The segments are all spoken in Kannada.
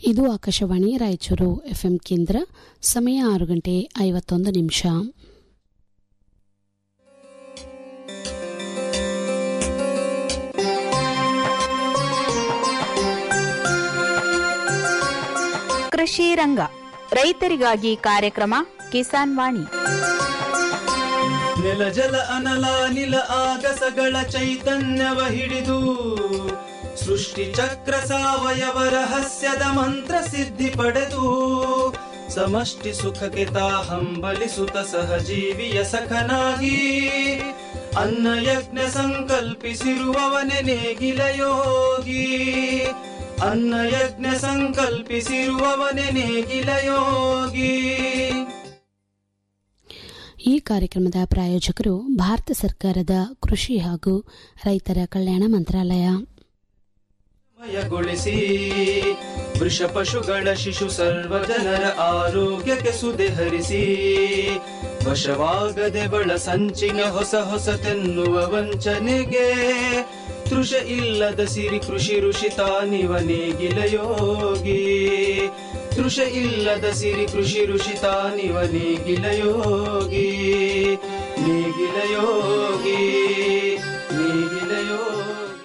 ಇದು ಆಕಾಶವಾಣಿ ರಾಯಚೂರು ಎಫ್ಎಂ ಕೇಂದ್ರ ಸಮಯ ಆರು ಗಂಟೆ ಐವತ್ತೊಂದು ನಿಮಿಷ ಕೃಷಿ ರಂಗ ರೈತರಿಗಾಗಿ ಕಾರ್ಯಕ್ರಮ ಕಿಸಾನ್ ವಾಣಿ ನೆಲ ಜಲ ಅನಲ ನಿಲ ಆಗಸಗಳ ಚೈತನ್ಯವ ಹಿಡಿದು ಸೃಷ್ಟಿ ಚಕ್ರ ಸಾವಯವ ರಹಸ್ಯದ ಮಂತ್ರ ಸಿದ್ಧಿ ಪಡೆದು ಸಮಷ್ಟಿ ಸುಖಕ್ಕೆ ತಾ ಹಂಬಲಿಸುತ್ತ ಸಹಜೀವಿಯ ಸಖನಾಗಿ ಅನ್ನ ಯಜ್ಞ ಸಂಕಲ್ಪಿಸಿರುವವನೆ ನೇಗಿಲ ಯೋಗಿ ಅನ್ನ ಯಜ್ಞ ಸಂಕಲ್ಪಿಸಿರುವವನೆ ನೇಗಿಲ ಯೋಗಿ ಈ ಕಾರ್ಯಕ್ರಮದ ಪ್ರಾಯೋಜಕರು ಭಾರತ ಸರ್ಕಾರದ ಕೃಷಿ ಹಾಗೂ ರೈತರ ಕಲ್ಯಾಣ ಮಂತ್ರಾಲಯ ಮಯಗೊಳಿಸಿ ವೃಷ ಪಶುಗಳ ಶಿಶು ಸರ್ವ ಜನರ ಆರೋಗ್ಯಕ್ಕೆ ಸುದೆ ಹರಿಸಿ ವಶವಾಗದೆ ಬಳ ಸಂಚಿನ ಹೊಸ ಹೊಸತೆನ್ನುವ ವಂಚನೆಗೆ ತೃಷ ಇಲ್ಲದ ಸಿರಿ ಕೃಷಿ ಋಷಿ ತಾನಿವ ನೇಗಿಲ ಯೋಗಿ ತೃಷ ಇಲ್ಲದ ಸಿರಿ ಕೃಷಿ ಋಷಿ ತಾನಿವ ನೇಗಿಲ ಯೋಗಿ ನೇಗಿಲ ಯೋಗಿ ನೇಗಿಲ ಯೋಗಿ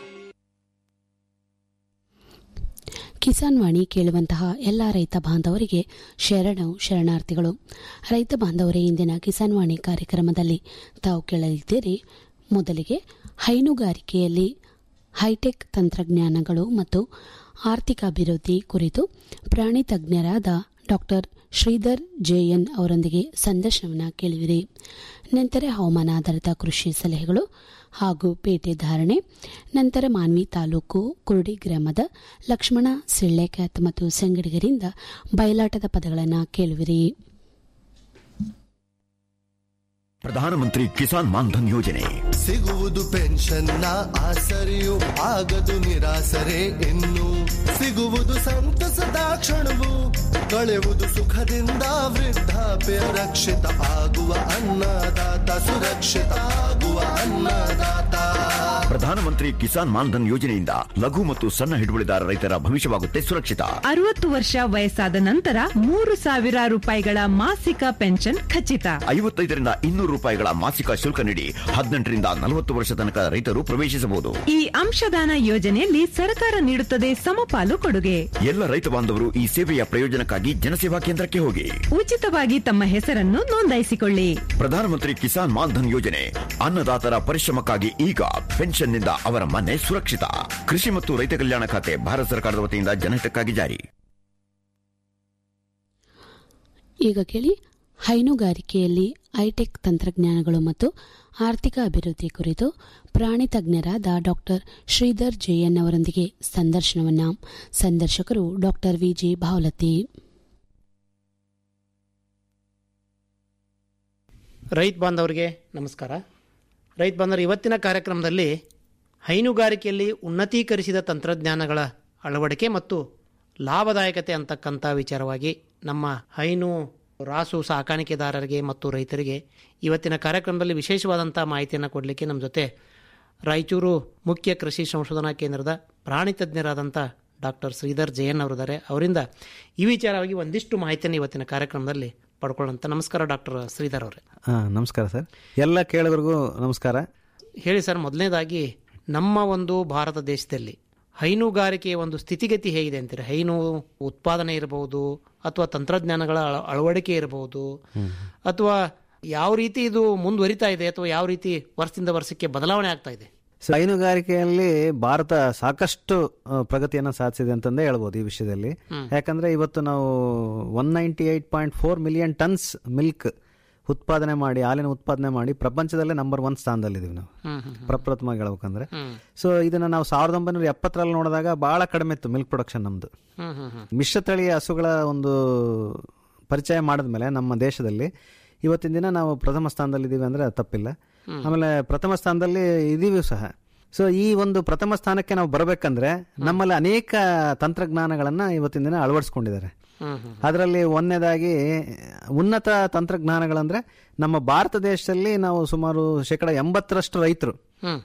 ಕಿಸಾನ್ ವಾಣಿ ಕೇಳುವಂತಹ ಎಲ್ಲ ರೈತ ಬಾಂಧವರಿಗೆ ಶರಣು ಶರಣಾರ್ಥಿಗಳು ರೈತ ಬಾಂಧವರೇ ಇಂದಿನ ಕಿಸಾನ್ ವಾಣಿ ಕಾರ್ಯಕ್ರಮದಲ್ಲಿ ತಾವು ಕೇಳಲಿದ್ದೀರಿ ಮೊದಲಿಗೆ ಹೈನುಗಾರಿಕೆಯಲ್ಲಿ ಹೈಟೆಕ್ ತಂತ್ರಜ್ಞಾನಗಳು ಮತ್ತು ಆರ್ಥಿಕ ಅಭಿವೃದ್ಧಿ ಕುರಿತು ಪ್ರಾಣಿ ತಜ್ಞರಾದ ಡಾಕ್ಟರ್ ಶ್ರೀಧರ್ ಜೆಎನ್ ಅವರೊಂದಿಗೆ ಸಂದರ್ಶನವನ್ನು ಕೇಳುವಿರಿ ನಂತರ ಹವಾಮಾನ ಆಧಾರಿತ ಕೃಷಿ ಸಲಹೆಗಳು ಹಾಗೂ ಪೇಟೆ ಧಾರಣೆ ನಂತರ ಮಾನ್ವಿ ತಾಲೂಕು ಕುರುಡಿ ಗ್ರಾಮದ ಲಕ್ಷ್ಮಣ ಸಿಳ್ಳೆಕ್ಯಾತ್ ಮತ್ತು ಸಂಗಡಿಗರಿಂದ ಬಯಲಾಟದ ಪದಗಳನ್ನು ಕೇಳುವಿರಿ ಪ್ರಧಾನಮಂತ್ರಿ ಕಿಸಾನ್ ಮಾನ್ಧನ್ ಯೋಜನೆ ಸಿಗುವುದು ಪೆನ್ಷನ್ನ ಆಸರೆಯು ಆಗದು ನಿರಾಸರೆ ಇನ್ನು ಸಿಗುವುದು ಸಂತಸದ ಕ್ಷಣವು ಕಳೆವುದು ಸುಖದಿಂದ ವೃದ್ಧಾಪ್ಯ ರಕ್ಷಿತ ಆಗುವ ಅನ್ನದಾತ ಸುರಕ್ಷಿತ ಆಗುವ ಅನ್ನದಾತ ಪ್ರಧಾನಮಂತ್ರಿ ಕಿಸಾನ್ ಮಾನ್ಧನ್ ಯೋಜನೆಯಿಂದ ಲಘು ಮತ್ತು ಸಣ್ಣ ಹಿಡುವಳಿದಾರ ರೈತರ ಭವಿಷ್ಯವಾಗುತ್ತೆ ಸುರಕ್ಷಿತ ಅರವತ್ತು ವರ್ಷ ವಯಸ್ಸಾದ ನಂತರ ಮೂರು ಸಾವಿರ ರೂಪಾಯಿಗಳ ಮಾಸಿಕ ಪೆನ್ಷನ್ ಖಚಿತ ಐವತ್ತೈದರಿಂದ ಇನ್ನೂರು ರೂಪಾಯಿಗಳ ಮಾಸಿಕ ಶುಲ್ಕ ನೀಡಿ ಹದಿನೆಂಟರಿಂದ ನಲವತ್ತು ವರ್ಷ ತನಕ ರೈತರು ಪ್ರವೇಶಿಸಬಹುದು ಈ ಅಂಶದಾನ ಯೋಜನೆಯಲ್ಲಿ ಸರ್ಕಾರ ನೀಡುತ್ತದೆ ಸಮಪಾಲು ಕೊಡುಗೆ ಎಲ್ಲ ರೈತ ಬಾಂಧವರು ಈ ಸೇವೆಯ ಪ್ರಯೋಜನಕ್ಕಾಗಿ ಜನಸೇವಾ ಕೇಂದ್ರಕ್ಕೆ ಹೋಗಿ ಉಚಿತವಾಗಿ ತಮ್ಮ ಹೆಸರನ್ನು ನೋಂದಾಯಿಸಿಕೊಳ್ಳಿ ಪ್ರಧಾನಮಂತ್ರಿ ಕಿಸಾನ್ ಮಾನ್ಧನ್ ಯೋಜನೆ ಅನ್ನದಾತರ ಪರಿಶ್ರಮಕ್ಕಾಗಿ ಈಗ ಪೆನ್ಷನ್ನಿಂದ ಅವರ ಮನೆ ಸುರಕ್ಷಿತ ಕೃಷಿ ಮತ್ತು ರೈತ ಕಲ್ಯಾಣ ಖಾತೆ ಭಾರತ ಸರ್ಕಾರದ ವತಿಯಿಂದ ಜನಹಿತಕ್ಕಾಗಿ ಜಾರಿ ಈಗ ಕೇಳಿ ಹೈನುಗಾರಿಕೆಯಲ್ಲಿ ಹೈಟೆಕ್ ತಂತ್ರಜ್ಞಾನಗಳು ಮತ್ತು ಆರ್ಥಿಕ ಅಭಿವೃದ್ಧಿ ಕುರಿತು ಪ್ರಾಣಿ ತಜ್ಞರಾದ ಡಾಕ್ಟರ್ ಶ್ರೀಧರ್ ಜೆಎನ್ ಅವರೊಂದಿಗೆ ಸಂದರ್ಶನವನ್ನು ಸಂದರ್ಶಕರು ಡಾಕ್ಟರ್ ವಿಜಿ ಭಾವಲತಿ ರೈತ ಬಾಂಧವರಿಗೆ ನಮಸ್ಕಾರ ರೈತ ಬಾಂಧವರು ಇವತ್ತಿನ ಕಾರ್ಯಕ್ರಮದಲ್ಲಿ ಹೈನುಗಾರಿಕೆಯಲ್ಲಿ ಉನ್ನತೀಕರಿಸಿದ ತಂತ್ರಜ್ಞಾನಗಳ ಅಳವಡಿಕೆ ಮತ್ತು ಲಾಭದಾಯಕತೆ ಅಂತಕ್ಕಂಥ ವಿಚಾರವಾಗಿ ನಮ್ಮ ಹೈನು ರಾಸು ಸಾಕಾಣಿಕೆದಾರರಿಗೆ ಮತ್ತು ರೈತರಿಗೆ ಇವತ್ತಿನ ಕಾರ್ಯಕ್ರಮದಲ್ಲಿ ವಿಶೇಷವಾದಂಥ ಮಾಹಿತಿಯನ್ನು ಕೊಡಲಿಕ್ಕೆ ನಮ್ಮ ಜೊತೆ ರಾಯಚೂರು ಮುಖ್ಯ ಕೃಷಿ ಸಂಶೋಧನಾ ಕೇಂದ್ರದ ಪ್ರಾಣಿ ತಜ್ಞರಾದಂಥ ಡಾಕ್ಟರ್ ಶ್ರೀಧರ್ ಜಯನ್ ಅವರಿದ್ದಾರೆ ಅವರಿಂದ ಈ ವಿಚಾರವಾಗಿ ಒಂದಿಷ್ಟು ಮಾಹಿತಿಯನ್ನು ಇವತ್ತಿನ ಕಾರ್ಯಕ್ರಮದಲ್ಲಿ ಪಡ್ಕೊಳ್ಳೋಂಥ ನಮಸ್ಕಾರ ಡಾಕ್ಟರ್ ಶ್ರೀಧರ್ ಅವರೇ ಹಾಂ ನಮಸ್ಕಾರ ಸರ್ ಎಲ್ಲ ಕೇಳೋರಿಗೂ ನಮಸ್ಕಾರ ಹೇಳಿ ಸರ್ ಮೊದಲನೇದಾಗಿ ನಮ್ಮ ಒಂದು ಭಾರತ ದೇಶದಲ್ಲಿ ಹೈನುಗಾರಿಕೆಯ ಒಂದು ಸ್ಥಿತಿಗತಿ ಹೇಗಿದೆ ಅಂತೀರಿ ಹೈನು ಉತ್ಪಾದನೆ ಇರಬಹುದು ಅಥವಾ ತಂತ್ರಜ್ಞಾನಗಳ ಅಳ- ಅಳವಡಿಕೆ ಇರಬಹುದು ಅಥವಾ ಯಾವ ರೀತಿ ಇದು ಮುಂದುವರಿತಾ ಇದೆ ಅಥವಾ ಯಾವ ರೀತಿ ವರ್ಷದಿಂದ ವರ್ಷಕ್ಕೆ ಬದಲಾವಣೆ ಆಗ್ತಾ ಇದೆ ಸೊ ಹೈನುಗಾರಿಕೆಯಲ್ಲಿ ಭಾರತ ಸಾಕಷ್ಟು ಆ, ಪ್ರಗತಿಯನ್ನು ಸಾಧಿಸಿದೆ ಅಂತಂದೇ ಹೇಳ್ಬೋದು ಈ ವಿಷಯದಲ್ಲಿ ಯಾಕಂದ್ರೆ ಇವತ್ತು ನಾವು one ninety eight point four million tons milk ಉತ್ಪಾದನೆ ಮಾಡಿ ಹಾಲಿನ ಉತ್ಪಾದನೆ ಮಾಡಿ ಪ್ರಪಂಚದಲ್ಲೇ ನಂಬರ್ ಒನ್ ಸ್ಥಾನದಲ್ಲಿದ್ದೀವಿ ನಾವು ಪ್ರಪ್ರಥಮವಾಗಿ ಹೇಳ್ಬೇಕಂದ್ರೆ ಸೊ ಇದನ್ನ ನಾವು ಸಾವಿರದ ಒಂಬೈನೂರ ಎಪ್ಪತ್ತರಲ್ಲಿ ನೋಡಿದಾಗ ಬಹಳ ಕಡಿಮೆ ಇತ್ತು ಮಿಲ್ಕ್ ಪ್ರೊಡಕ್ಷನ್ ನಮ್ದು ಮಿಶ್ರತಳಿಯ ಹಸುಗಳ ಒಂದು ಪರಿಚಯ ಮಾಡಿದ್ಮೇಲೆ ನಮ್ಮ ದೇಶದಲ್ಲಿ ಇವತ್ತಿನ ದಿನ ನಾವು ಪ್ರಥಮ ಸ್ಥಾನದಲ್ಲಿದ್ದೀವಿ ಅಂದ್ರೆ ಅದು ತಪ್ಪಿಲ್ಲ ಆಮೇಲೆ ಪ್ರಥಮ ಸ್ಥಾನದಲ್ಲಿ ಇದೀವಿ ಸಹ ಸೊ ಈ ಒಂದು ಪ್ರಥಮ ಸ್ಥಾನಕ್ಕೆ ನಾವು ಬರಬೇಕಂದ್ರೆ ನಮ್ಮಲ್ಲಿ ಅನೇಕ ತಂತ್ರಜ್ಞಾನಗಳನ್ನ ಇವತ್ತಿನ ದಿನ ಅಳವಡಿಸ್ಕೊಂಡಿದ್ದಾರೆ ಅದರಲ್ಲಿ ಒಂದನೇದಾಗಿ ಉನ್ನತ ತಂತ್ರಜ್ಞಾನಗಳಂದ್ರೆ ನಮ್ಮ ಭಾರತ ದೇಶದಲ್ಲಿ ನಾವು ಸುಮಾರು ಶೇಕಡ ಎಂಬತ್ತರಷ್ಟು ರೈತರು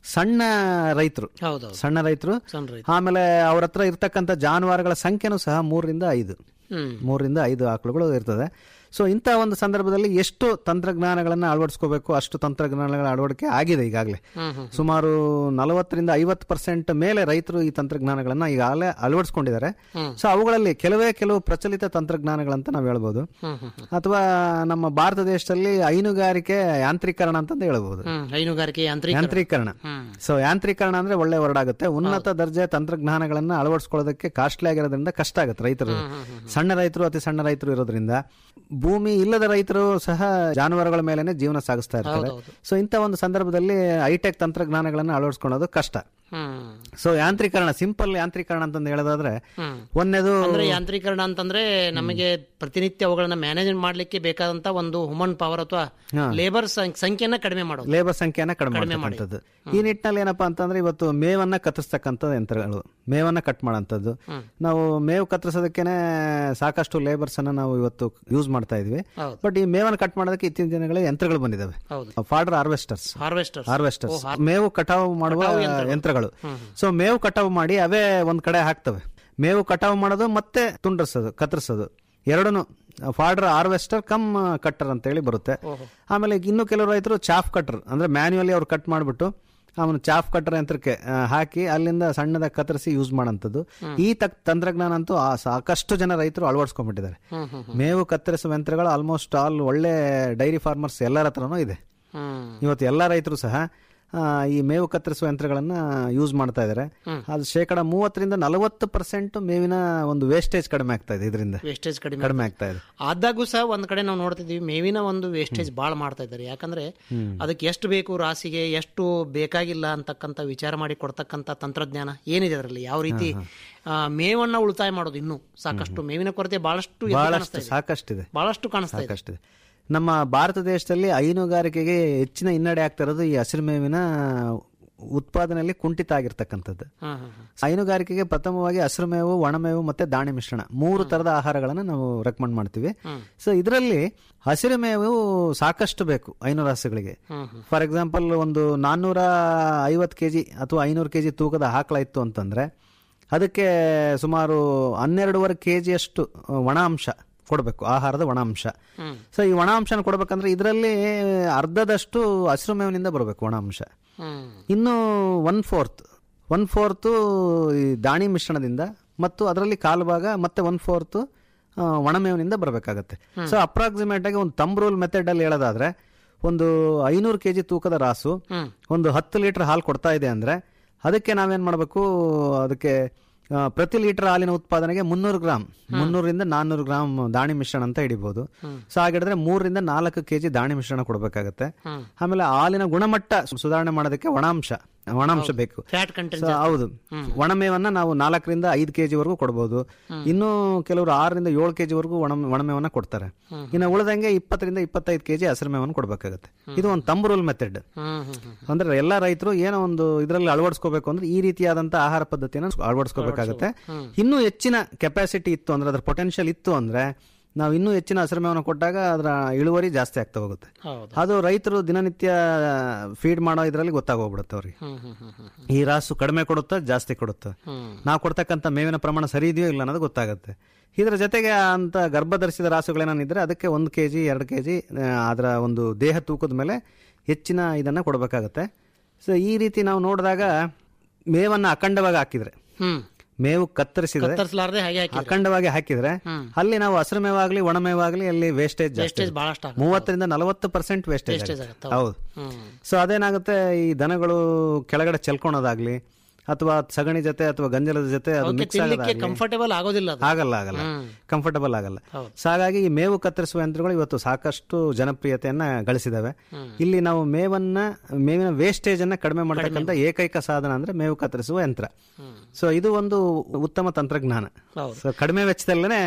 ಸಣ್ಣ ರೈತರು ಹೌದೌದು ಸಣ್ಣ ರೈತರು ಸಣ್ಣ ರೈತ ಆಮೇಲೆ ಅವ್ರ ಹತ್ರ ಇರ್ತಕ್ಕಂಥ ಜಾನುವಾರುಗಳ ಸಂಖ್ಯೆನೂ ಸಹ ಮೂರರಿಂದ ಐದು ಹ್ಮ್ ಮೂರರಿಂದ ಐದು ಆಕಳುಗಳು ಇರ್ತದೆ ಸೊ ಇಂಥ ಒಂದು ಸಂದರ್ಭದಲ್ಲಿ ಎಷ್ಟು ತಂತ್ರಜ್ಞಾನಗಳನ್ನು ಅಳವಡಿಸ್ಕೋಬೇಕು ಅಷ್ಟು ತಂತ್ರಜ್ಞಾನಗಳ ಅಳವಡಿಕೆ ಆಗಿದೆ ಈಗಾಗಲೇ ಸುಮಾರು ನಲವತ್ತರಿಂದ ಐವತ್ತು ಪರ್ಸೆಂಟ್ ಮೇಲೆ ರೈತರು ಈ ತಂತ್ರಜ್ಞಾನಗಳನ್ನು ಈಗಾಗಲೇ ಅಳವಡಿಸ್ಕೊಂಡಿದ್ದಾರೆ ಸೊ ಅವುಗಳಲ್ಲಿ ಕೆಲವೇ ಕೆಲವು ಪ್ರಚಲಿತ ತಂತ್ರಜ್ಞಾನಗಳಂತ ನಾವು ಹೇಳ್ಬೋದು ಅಥವಾ ನಮ್ಮ ಭಾರತ ದೇಶದಲ್ಲಿ ಹೈನುಗಾರಿಕೆ ಯಾಂತ್ರೀಕರಣ ಅಂತಂದು ಹೇಳ್ಬೋದು ಹ್ಮ್ ಹೈನುಗಾರಿಕೆ ಯಾಂತ್ರಿಕ ಯಾಂತ್ರೀಕರಣ ಸೊ ಯಾಂತ್ರೀಕರಣ ಅಂದ್ರೆ ಒಳ್ಳೆ ವರ್ಡ್ ಆಗುತ್ತೆ ಉನ್ನತ ದರ್ಜೆ ತಂತ್ರಜ್ಞಾನಗಳನ್ನ ಅಳವಡಿಸ್ಕೊಳ್ಳೋದಕ್ಕೆ ಕಾಸ್ಟ್ಲಿ ಆಗಿರೋದ್ರಿಂದ ಕಷ್ಟ ಆಗುತ್ತೆ ರೈತರು ಸಣ್ಣ ರೈತರು ಅತಿ ಸಣ್ಣ ರೈತರು ಇರೋದ್ರಿಂದ ಭೂಮಿ ಇಲ್ಲದ ರೈತರು ಸಹ ಜಾನುವಾರುಗಳ ಮೇಲೆನೆ ಜೀವನ ಸಾಗಿಸ್ತಾ ಇರ್ತಾರೆ ಸೊ ಇಂಥ ಒಂದು ಸಂದರ್ಭದಲ್ಲಿ ಹೈಟೆಕ್ ತಂತ್ರಜ್ಞಾನಗಳನ್ನ ಅಳವಡಿಸ್ಕೊಳ್ಳೋದು ಕಷ್ಟ ಹ್ಮ್ ಸೊ ಯಾಂತ್ರೀಕರಣ ಸಿಂಪಲ್ ಯಾಂತ್ರೀಕರಣ ಅಂತಂದು ಹೇಳೋದಾದ್ರೆ ಒಂದೇದು ಅಂದ್ರೆ ಯಾಂತ್ರೀಕರಣ ಅಂತಂದ್ರೆ ನಮಗೆ ಪ್ರತಿನಿತ್ಯ ಅವುಗಳನ್ನ ಮ್ಯಾನೇಜ್ ಮಾಡ್ಲಿಕ್ಕೆ ಬೇಕಾದಂತ ಒಂದು ಹ್ಯೂಮನ್ ಪವರ್ ಅಥವಾ ಲೇಬರ್ ಸಂಖ್ಯೆನ ಕಡಿಮೆ ಮಾಡೋದು ಲೇಬರ್ ಸಂಖ್ಯೆನ ಕಡಿಮೆ ಮಾಡ್ತಕ್ಕಂಥದ್ದು ಈ ನಿಟ್ಟಿನಲ್ಲಿ ಏನಪ್ಪಾ ಅಂತಂದ್ರೆ ಇವತ್ತು ಮೇವನ್ನ ಕತ್ತರಿಸ್ತಕ್ಕಂಥ ಯಂತ್ರಗಳು ಮೇವನ್ನ ಕಟ್ ಮಾಡೋಂಥದ್ದು ನಾವು ಮೇವು ಕತ್ತರಿಸೋದಕ್ಕೇನೆ ಸಾಕಷ್ಟು ಲೇಬರ್ಸ್ ಅನ್ನ ನಾವು ಇವತ್ತು ಯೂಸ್ ಮಾಡ್ತಾ ಇದೀವಿ ಹೌದು. ಬಟ್ ಈ ಮೇವನ್ನ ಕಟ್ ಮಾಡೋದಕ್ಕೆ ಇತ್ತೀಚಿನ ದಿನಗಳೇ ಯಂತ್ರಗಳು ಬಂದಿದ್ದಾವೆ ಹೌದು ಫಾಡರ್ ಹಾರ್ವೆಸ್ಟರ್ಸ್ ಹಾರ್ವೆಸ್ಟರ್ ಹಾರ್ವೆಸ್ಟರ್ಸ್ ಮೇವು ಕಟಾವು ಮಾಡುವ ಯಂತ್ರಗಳು ಸೊ ಮೇವು ಕಟಾವು ಮಾಡಿ ಅವೇ ಒಂದ್ ಕಡೆ ಹಾಕ್ತವೆ ಮೇವು ಕಟಾವು ಮಾಡೋದು ಮತ್ತೆ ತುಂಡರಿಸೋದು ಕತ್ತರಿಸೋದು ಎರಡೂ ಫಾಡರ್ ಹಾರ್ವೆಸ್ಟರ್ ಕಮ್ ಕಟ್ಟರ್ ಅಂತ ಹೇಳಿ ಬರುತ್ತೆ ಆಮೇಲೆ ಇನ್ನು ಕೆಲವು ರೈತರು ಚಾಫ್ ಕಟ್ಟರ್ ಅಂದ್ರೆ ಮ್ಯಾನ್ಯುವಲಿ ಅವ್ರು ಕಟ್ ಮಾಡಿಬಿಟ್ಟು ಅವನು ಚಾಫ್ ಕಟ್ಟರ್ ಯಂತ್ರಕ್ಕೆ ಆ, ಹಾಕಿ ಅಲ್ಲಿಂದ ಸಣ್ಣದಾಗಿ ಕತ್ತರಿಸಿ ಯೂಸ್ ಮಾಡೋಂಥದ್ದು ಈ ತಕ್ ತಂತ್ರಜ್ಞಾನ ಅಂತೂ ಆ ಸಾಕಷ್ಟು ಜನ ರೈತರು ಅಳವಡಿಸ್ಕೊಂಡ್ಬಿಟ್ಟಿದ್ದಾರೆ ಮೇವು ಕತ್ತರಿಸುವ ಯಂತ್ರಗಳು ಆಲ್ಮೋಸ್ಟ್ ಆಲ್ ಒಳ್ಳೆ ಡೈರಿ ಫಾರ್ಮರ್ಸ್ ಎಲ್ಲರ ಹತ್ರನೂ ಇದೆ ಹ್ಮ್ ಇವತ್ತು ಎಲ್ಲ ರೈತರು ಸಹ ಆ, ಈ ಮೇವು ಕತ್ತರಿಸುವ ಯಂತ್ರಗಳನ್ನ ಯೂಸ್ ಮಾಡ್ತಾ ಇದ್ದಾರೆ ಅದು ಶೇಕಡ ಮೂವತ್ತರಿಂದ ನಲವತ್ತು ಪರ್ಸೆಂಟ್ ಮೇವಿನ ಒಂದು ವೇಸ್ಟೇಜ್ ಕಡಿಮೆ ಆಗ್ತಾ ಇದೆ ಇದರಿಂದ ವೇಸ್ಟೇಜ್ ಕಡಿಮೆ ಕಡಿಮೆ ಆಗ್ತಾ ಇದೆ ಆದಾಗೂ ಸಹ ಒಂದ್ ಕಡೆ ನಾವು ನೋಡ್ತಿದೀವಿ ಮೇವಿನ ಒಂದು ವೇಸ್ಟೇಜ್ ಬಾಳ ಮಾಡ್ತಾ ಇದ್ದಾರೆ ಯಾಕಂದ್ರೆ ಅದಕ್ಕೆ ಎಷ್ಟು ಬೇಕು ರಾಸಿಗೆ ಎಷ್ಟು ಬೇಕಾಗಿಲ್ಲ ಅಂತಕ್ಕಂಥ ವಿಚಾರ ಮಾಡಿ ಕೊಡ್ತಕ್ಕಂಥ ತಂತ್ರಜ್ಞಾನ ಏನಿದೆ ಅದರಲ್ಲಿ ಯಾವ ರೀತಿ ಆ, ಮೇವನ್ನ ಉಳಿತಾಯ ಮಾಡೋದು ಇನ್ನು ಸಾಕಷ್ಟು ಮೇವಿನ ಕೊರತೆ ಬಹಳಷ್ಟು ಎದ್ದು ಕಾಣಿಸ್ತಾ ಬಹಳಷ್ಟು ಇದೆ. ಸಾಕಷ್ಟಿದೆ ಬಹಳಷ್ಟು ಕಾಣಿಸ್ತಾ ಇದೆ ಸಾಕಷ್ಟಿದೆ ನಮ್ಮ ಭಾರತ ದೇಶದಲ್ಲಿ ಹೈನುಗಾರಿಕೆಗೆ ಹೆಚ್ಚಿನ ಹಿನ್ನಡೆ ಆಗ್ತಾ ಇರೋದು ಈ ಹಸಿರು ಮೇವಿನ ಉತ್ಪಾದನೆಯಲ್ಲಿ ಕುಂಠಿತ ಆಗಿರ್ತಕ್ಕಂಥದ್ದು ಹಾ ಹಾ ಹಾ. ಹೈನುಗಾರಿಕೆಗೆ ಪ್ರಥಮವಾಗಿ ಹಸಿರು ಮೇವು ಒಣಮೇವು ಮತ್ತೆ ದಾಣಿ ಮಿಶ್ರಣ ಮೂರು ತರದ ಆಹಾರಗಳನ್ನು ನಾವು ರೆಕಮೆಂಡ್ ಮಾಡ್ತೀವಿ ಸೊ ಇದರಲ್ಲಿ ಹಸಿರು ಮೇವು ಸಾಕಷ್ಟು ಬೇಕು ಹೈನುರಾಸುಗಳಿಗೆ ಫಾರ್ ಎಕ್ಸಾಂಪಲ್ ಒಂದು ನಾನ್ನೂರ ಐವತ್ತು ಕೆಜಿ ಅಥವಾ ಐನೂರು ಕೆಜಿ ತೂಕದ ಆಕಳ ಇತ್ತು ಅಂತಂದ್ರೆ ಅದಕ್ಕೆ ಸುಮಾರು ಹನ್ನೆರಡೂವರೆ ಕೆ ಜಿಯಷ್ಟು ಒಣ ಅಂಶ ಕೊಡಬೇಕು ಆಹಾರದ ಒಣ ಅಂಶ ಸೊ ಈ ಒಣ ಅಂಶನ ಕೊಡಬೇಕಂದ್ರೆ ಇದರಲ್ಲಿ ಅರ್ಧದಷ್ಟು ಹಸಿರು ಮೇವಿನಿಂದ ಬರಬೇಕು ಒಣ ಅಂಶ ಹ್ಮ್ ಇನ್ನು ಒನ್ ಫೋರ್ತ್ ಒನ್ ಫೋರ್ತು ಈ ದಾಣಿ ಮಿಶ್ರಣದಿಂದ ಮತ್ತು ಅದರಲ್ಲಿ ಕಾಲು ಭಾಗ ಮತ್ತೆ ಒನ್ ಫೋರ್ತ್ ಒಣಮೇವಿನಿಂದ ಬರಬೇಕಾಗತ್ತೆ ಸೊ ಅಪ್ರಾಕ್ಸಿಮೇಟ್ ಆಗಿ ಒಂದು ತಂಬ್ ರೂಲ್ ಮೆಥಡ್ ಅಲ್ಲಿ ಹೇಳೋದಾದ್ರೆ ಒಂದು ಐನೂರು ಕೆಜಿ ತೂಕದ ರಾಸು ಒಂದು ಹತ್ತು ಲೀಟರ್ ಹಾಲು ಕೊಡ್ತಾ ಇದೆ ಅಂದ್ರೆ ಅದಕ್ಕೆ ನಾವೇನ್ ಮಾಡಬೇಕು ಅದಕ್ಕೆ ಆ, ಪ್ರತಿ ಲೀಟರ್ ಹಾಲಿನ ಉತ್ಪಾದನೆಗೆ ಮುನ್ನೂರು ಗ್ರಾಮ್ ಮುನ್ನೂರಿಂದ ನಾನ್ನೂರು ಗ್ರಾಮ್ ದಾಣಿ ಮಿಶ್ರಣ ಅಂತ ಹಿಡಿಬಹುದು ಸೊ ಹಾಗಿಡಿದ್ರೆ ಮೂರರಿಂದ ನಾಲ್ಕು ಕೆಜಿ ದಾಣಿ ಮಿಶ್ರಣ ಕೊಡಬೇಕಾಗತ್ತೆ ಆಮೇಲೆ ಹಾಲಿನ ಗುಣಮಟ್ಟ ಸುಧಾರಣೆ ಮಾಡೋದಕ್ಕೆ ಒಣಾಂಶ ಒಣಾಂಶ ಬೇಕು ಫ್ಯಾಟ್ ಕಂಟೆಂಟ್ ಸೊ ಹೌದು ಒಣಮೇವನ್ನ ನಾವು ನಾಲ್ಕರಿಂದ ಐದು ಕೆಜಿ ವರೆಗೂ ಕೊಡಬಹುದು ಇನ್ನು ಕೆಲವರು ಆರರಿಂದ ಏಳು ಕೆಜಿ ವರೆಗೂ ಒಣ ಒಣಮೇವನ್ನ ಕೊಡ್ತಾರೆ ಇನ್ನು ಉಳಿದಂಗೆ ಇಪ್ಪತ್ತರಿಂದ ಇಪ್ಪತ್ತೈದು ಕೆಜಿ ಹಸಿರು ಮೇವನ್ನು ಕೊಡಬೇಕಾಗುತ್ತೆ ಇದು ಒಂದು thumb rule method hmm hmm hmm ಅಂದ್ರೆ ಎಲ್ಲಾ ರೈತರು ಏನೋ ಒಂದು ಇದರಲ್ಲಿ ಅಳವಡಿಸ್ಕೋಬೇಕು ಅಂದ್ರೆ ಈ ರೀತಿಯಾದಂತಹ ಆಹಾರ ಪದ್ಧತಿಯನ್ನು ಅಳವಡಿಸ್ಕೋಬೇಕಾಗುತ್ತೆ ಇನ್ನೂ ಹೆಚ್ಚಿನ ಕೆಪಾಸಿಟಿ ಇತ್ತು ಅಂದ್ರೆ ಅದ್ರ ಪೊಟೆನ್ಶಿಯಲ್ ಇತ್ತು ಅಂದ್ರೆ ನಾವು ಇನ್ನೂ ಹೆಚ್ಚಿನ ಹಸಿರು ಮೇವನ್ನು ಕೊಟ್ಟಾಗ ಅದರ ಇಳುವರಿ ಜಾಸ್ತಿ ಆಗ್ತಾ ಹೋಗುತ್ತೆ ಹೌದು ಅದು ರೈತರು ದಿನನಿತ್ಯ ಫೀಡ್ ಮಾಡೋ ಇದರಲ್ಲಿ ಗೊತ್ತಾಗೋಗ್ಬಿಡುತ್ತೆ ಅವ್ರಿಗೆ ಹ್ಮ್ ಹ್ಮ್ ಹ್ಮ್ ಹ್ಮ್ ಈ ರಾಸು ಕಡಿಮೆ ಕೊಡುತ್ತಾ ಜಾಸ್ತಿ ಕೊಡುತ್ತಾ ನಾವು ಕೊಡ್ತಕ್ಕಂಥ ಮೇವಿನ ಪ್ರಮಾಣ ಸರಿ ಇದೆಯೋ ಇಲ್ಲ ಅನ್ನೋದು ಗೊತ್ತಾಗುತ್ತೆ ಇದರ ಜೊತೆಗೆ ಅಂತ ಗರ್ಭ ಧರಿಸಿದ ರಾಸುಗಳೇನಿದ್ರೆ ಅದಕ್ಕೆ ಒಂದು ಕೆ ಜಿ ಎರಡು ಕೆ ಜಿ ಅದರ ಒಂದು ದೇಹ ತೂಕದ ಮೇಲೆ ಹೆಚ್ಚಿನ ಇದನ್ನು ಕೊಡಬೇಕಾಗತ್ತೆ ಸೊ ಈ ರೀತಿ ನಾವು ನೋಡಿದಾಗ ಮೇವನ್ನು ಅಖಂಡವಾಗಿ ಹಾಕಿದ್ರೆ ಹ್ಮ್ ಮೇವು ಕತ್ತರಿಸಿದ್ರೆ ಕತ್ತರಿಸಲಾರ್ದೆ ಹಾಗೆ ಹಾಕಿ ಅಖಂಡವಾಗಿ ಹಾಕಿದ್ರೆ ಅಲ್ಲಿ ನಾವು ಹಸಿರು ಮೇವಾಗ್ಲಿ ಒಣ ಮೇವಾಗ್ಲಿ ಅಲ್ಲಿ ವೇಸ್ಟೇಜ್ ಜಾಸ್ತಿ ವೇಸ್ಟೇಜ್ ಇರುತ್ತೆ. ಬಹಳಷ್ಟು ಆಗುತ್ತೆ. ಮೂವತ್ತರಿಂದ ನಲವತ್ತು ಪರ್ಸೆಂಟ್ ವೇಸ್ಟೇಜ್ Wastage ಆಗುತ್ತೆ. ಆಗುತ್ತೆ, ಹೌದು. ಹೌದು ಸೊ ಅದೇನಾಗುತ್ತೆ ಈ ದನಗಳು ಕೆಳಗಡೆ ಚೆಲ್ಕೊಳೋದಾಗ್ಲಿ ಅಥವಾ ಸಗಣಿ ಜೊತೆ ಅಥವಾ ಗಂಜಲದ ಜೊತೆ ಅದು ಅವಕ್ಕೆ ಮಿಕ್ಸ್ ತಿನ್ಲಿಕ್ಕೆ ಕಂಫರ್ಟೇಬಲ್ ಆಗೋದಿಲ್ಲ ಅದು ಆಗಲ್ಲ ಆಗಲ್ಲ ಕಂಫರ್ಟಬಲ್ ಆಗಲ್ಲ ಸೊ ಹಾಗಾಗಿ ಈ ಮೇವು ಕತ್ತರಿಸುವ ಯಂತ್ರಗಳು ಇವತ್ತು ಸಾಕಷ್ಟು ಜನಪ್ರಿಯತೆಯನ್ನ ಗಳಿಸಿದಾವೆ ಇಲ್ಲಿ ನಾವು ಮೇವನ್ನ ಮೇವಿನ ವೇಸ್ಟೇಜ್ ಅನ್ನ ಕಡಿಮೆ ಮಾಡತಕ್ಕಂಥ ಏಕೈಕ ಸಾಧನ ಅಂದ್ರೆ ಮೇವು ಕತ್ತರಿಸುವ ಯಂತ್ರ ಸೊ ಇದು ಒಂದು ಉತ್ತಮ ತಂತ್ರಜ್ಞಾನ ಹೌದು. ಸೊ ಕಡಿಮೆ ವೆಚ್ಚದಲ್ಲೇ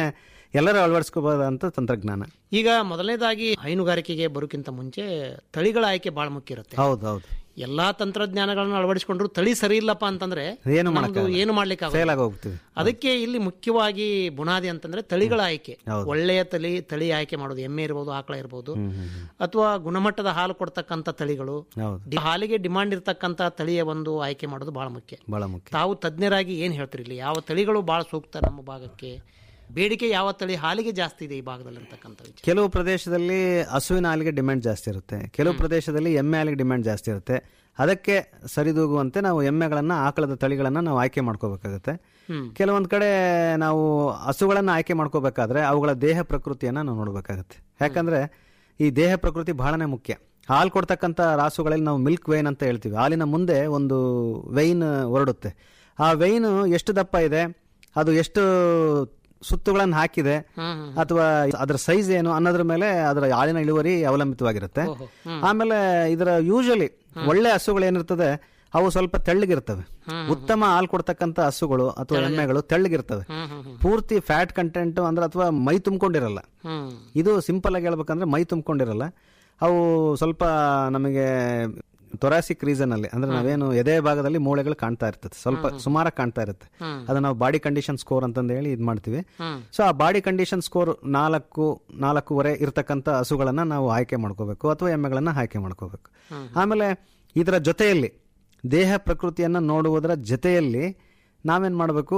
ಎಲ್ಲರೂ ಅಳವಡಿಸ್ಕೋಬಹುದಂತ ತಂತ್ರಜ್ಞಾನ ಈಗ ಮೊದಲನೇದಾಗಿ ಹೈನುಗಾರಿಕೆಗೆ ಬರೋಕ್ಕಿಂತ ಮುಂಚೆ ತಳಿಗಳ ಆಯ್ಕೆ ಬಹಳ ಮುಖ್ಯ ಇರುತ್ತೆ ಹೌದು ಹೌದು ಎಲ್ಲಾ ತಂತ್ರಜ್ಞಾನಗಳನ್ನು ಅಳವಡಿಸಿಕೊಂಡ್ರು ತಳಿ ಸರಿ ಇಲ್ಲಪ್ಪ ಅಂತಂದ್ರೆ ಏನು ನಮ್ದು ಮಾಡಕ್ಕಾಗಲ್ಲ. ಏನು ಮಾಡ್ಲಿಕ್ಕೆ ಫೇಲ್ ಆಗೋದಿಲ್ಲ. ಆಗಿ ಹೋಗ್ತೀವಿ ಅದಕ್ಕೆ ಇಲ್ಲಿ ಮುಖ್ಯವಾಗಿ ಬುನಾದಿ ಅಂತಂದ್ರೆ ತಳಿಗಳ ಆಯ್ಕೆ ಹೌದು. ಒಳ್ಳೆಯ ತಳಿ ತಳಿ ಆಯ್ಕೆ ಮಾಡೋದು ಎಮ್ಮೆ ಇರ್ಬೋದು ಆಕಳ ಇರ್ಬೋದು ಅಥವಾ ಗುಣಮಟ್ಟದ ಹಾಲು ಕೊಡ್ತಕ್ಕಂಥ ತಳಿಗಳು ಹೌದು ಡಿ- ಹಾಲಿಗೆ ಡಿಮಾಂಡ್ ಇರ್ತಕ್ಕಂಥ ತಳಿಯ ಒಂದು ಆಯ್ಕೆ ಮಾಡೋದು ಬಹಳ ಮುಖ್ಯ ಬಹಳ ಮುಖ್ಯ ತಾವು ತಜ್ಞರಾಗಿ ಏನ್ ಹೇಳ್ತೀರಿ ಇಲ್ಲಿ ಯಾವ ತಳಿಗಳು ಬಹಳ ಸೂಕ್ತ ನಮ್ಮ ಭಾಗಕ್ಕೆ ಬೇಡಿಕೆ ಯಾವ ತಳಿ ಹಾಲಿಗೆ ಜಾಸ್ತಿ ಇದೆ ಈ ಭಾಗದಲ್ಲಿ ಇರ್ತಕ್ಕಂಥ ವಿಚಾರ ಕೆಲವು ಪ್ರದೇಶದಲ್ಲಿ ಹಸುವಿನ ಹಾಲಿಗೆ ಡಿಮ್ಯಾಂಡ್ ಜಾಸ್ತಿ ಇರುತ್ತೆ ಕೆಲವು ಪ್ರದೇಶದಲ್ಲಿ ಎಮ್ಮೆ ಹಾಲಿಗೆ ಡಿಮ್ಯಾಂಡ್ ಜಾಸ್ತಿ ಇರುತ್ತೆ ಅದಕ್ಕೆ ಸರಿದೂಗುವಂತೆ ನಾವು ಎಮ್ಮೆಗಳನ್ನ ಆಕಳದ ತಳಿಗಳನ್ನ ನಾವು ಆಯ್ಕೆ ಮಾಡ್ಕೋಬೇಕಾಗುತ್ತೆ ಕೆಲವೊಂದು ಕಡೆ ನಾವು ಹಸುಗಳನ್ನ ಆಯ್ಕೆ ಮಾಡ್ಕೋಬೇಕಾದ್ರೆ ಅವುಗಳ ದೇಹ ಪ್ರಕೃತಿಯನ್ನ ನಾವು ನೋಡಬೇಕಾಗುತ್ತೆ ಯಾಕಂದ್ರೆ ಈ ದೇಹ ಪ್ರಕೃತಿ ಬಹಳನೇ ಮುಖ್ಯ ಹಾಲು ಕೊಡ್ತಕ್ಕಂಥ ರಾಸುಗಳಲ್ಲಿ ನಾವು ಮಿಲ್ಕ್ ವೈನ್ ಅಂತ ಹೇಳ್ತೀವಿ ಹಾಲಿನ ಮುಂದೆ ಒಂದು ವೈನ್ ಹೊರಡುತ್ತೆ ಆ ವೈನ್ ಎಷ್ಟು ದಪ್ಪ ಇದೆ ಅದು ಎಷ್ಟು ಸುತ್ತುಗಳನ್ನು ಹಾಕಿದೆ ಅಥವಾ ಅದರ ಸೈಜ್ ಏನು ಅನ್ನೋದ್ರ ಮೇಲೆ ಅದರ ಹಾಲಿನ ಇಳುವರಿ ಅವಲಂಬಿತವಾಗಿರುತ್ತೆ ಆಮೇಲೆ ಇದರ ಯೂಶಲಿ ಒಳ್ಳೆ ಹಸುಗಳು ಏನಿರ್ತದೆ ಅವು ಸ್ವಲ್ಪ ತೆಳ್ಳಗಿರ್ತವೆ ಉತ್ತಮ ಹಾಲು ಕೊಡ್ತಕ್ಕಂಥ ಹಸುಗಳು ಅಥವಾ ಎಮ್ಮೆಗಳು ತೆಳ್ಳಗಿರ್ತವೆ ಪೂರ್ತಿ ಫ್ಯಾಟ್ ಕಂಟೆಂಟ್ ಅಂದ್ರೆ ಅಥವಾ ಮೈ ತುಂಬಿಕೊಂಡಿರಲ್ಲ ಹ್ಮ್ ಇದು ಸಿಂಪಲ್ ಆಗಿ ಹೇಳ್ಬೇಕಂದ್ರೆ ಮೈ ತುಂಬಿಕೊಂಡಿರಲ್ಲ ಅವು ಸ್ವಲ್ಪ ನಮಗೆ ತೊರಾಸಿಕ್ ರೀಸನ್ ಅಲ್ಲಿ ಅಂದ್ರೆ ನಾವೇನು ಎದೆ ಭಾಗದಲ್ಲಿ ಮೂಳೆಗಳು ಕಾಣ್ತಾ ಇರ್ತದೆ ಸ್ವಲ್ಪ ಸುಮಾರಾಗಿ ಕಾಣ್ತಾ ಇರುತ್ತೆ ಅದು ನಾವು ಬಾಡಿ ಕಂಡೀಷನ್ ಸ್ಕೋರ್ ಅಂತಂದು ಹೇಳಿ ಇದು ಮಾಡ್ತೀವಿ ಸೊ ಆ ಬಾಡಿ ಕಂಡೀಷನ್ ಸ್ಕೋರ್ ನಾಲ್ಕು ನಾಲ್ಕೂವರೆ ಇರ್ತಕ್ಕಂಥ ಹಸುಗಳನ್ನ ನಾವು ಆಯ್ಕೆ ಮಾಡ್ಕೋಬೇಕು ಅಥವಾ ಎಮ್ಮೆಗಳನ್ನ ಆಯ್ಕೆ ಮಾಡ್ಕೋಬೇಕು ಆಮೇಲೆ ಇದರ ಜೊತೆಯಲ್ಲಿ ದೇಹ ಪ್ರಕೃತಿಯನ್ನ ನೋಡುವುದರ ಜೊತೆಯಲ್ಲಿ ನಾವೇನ್ ಮಾಡಬೇಕು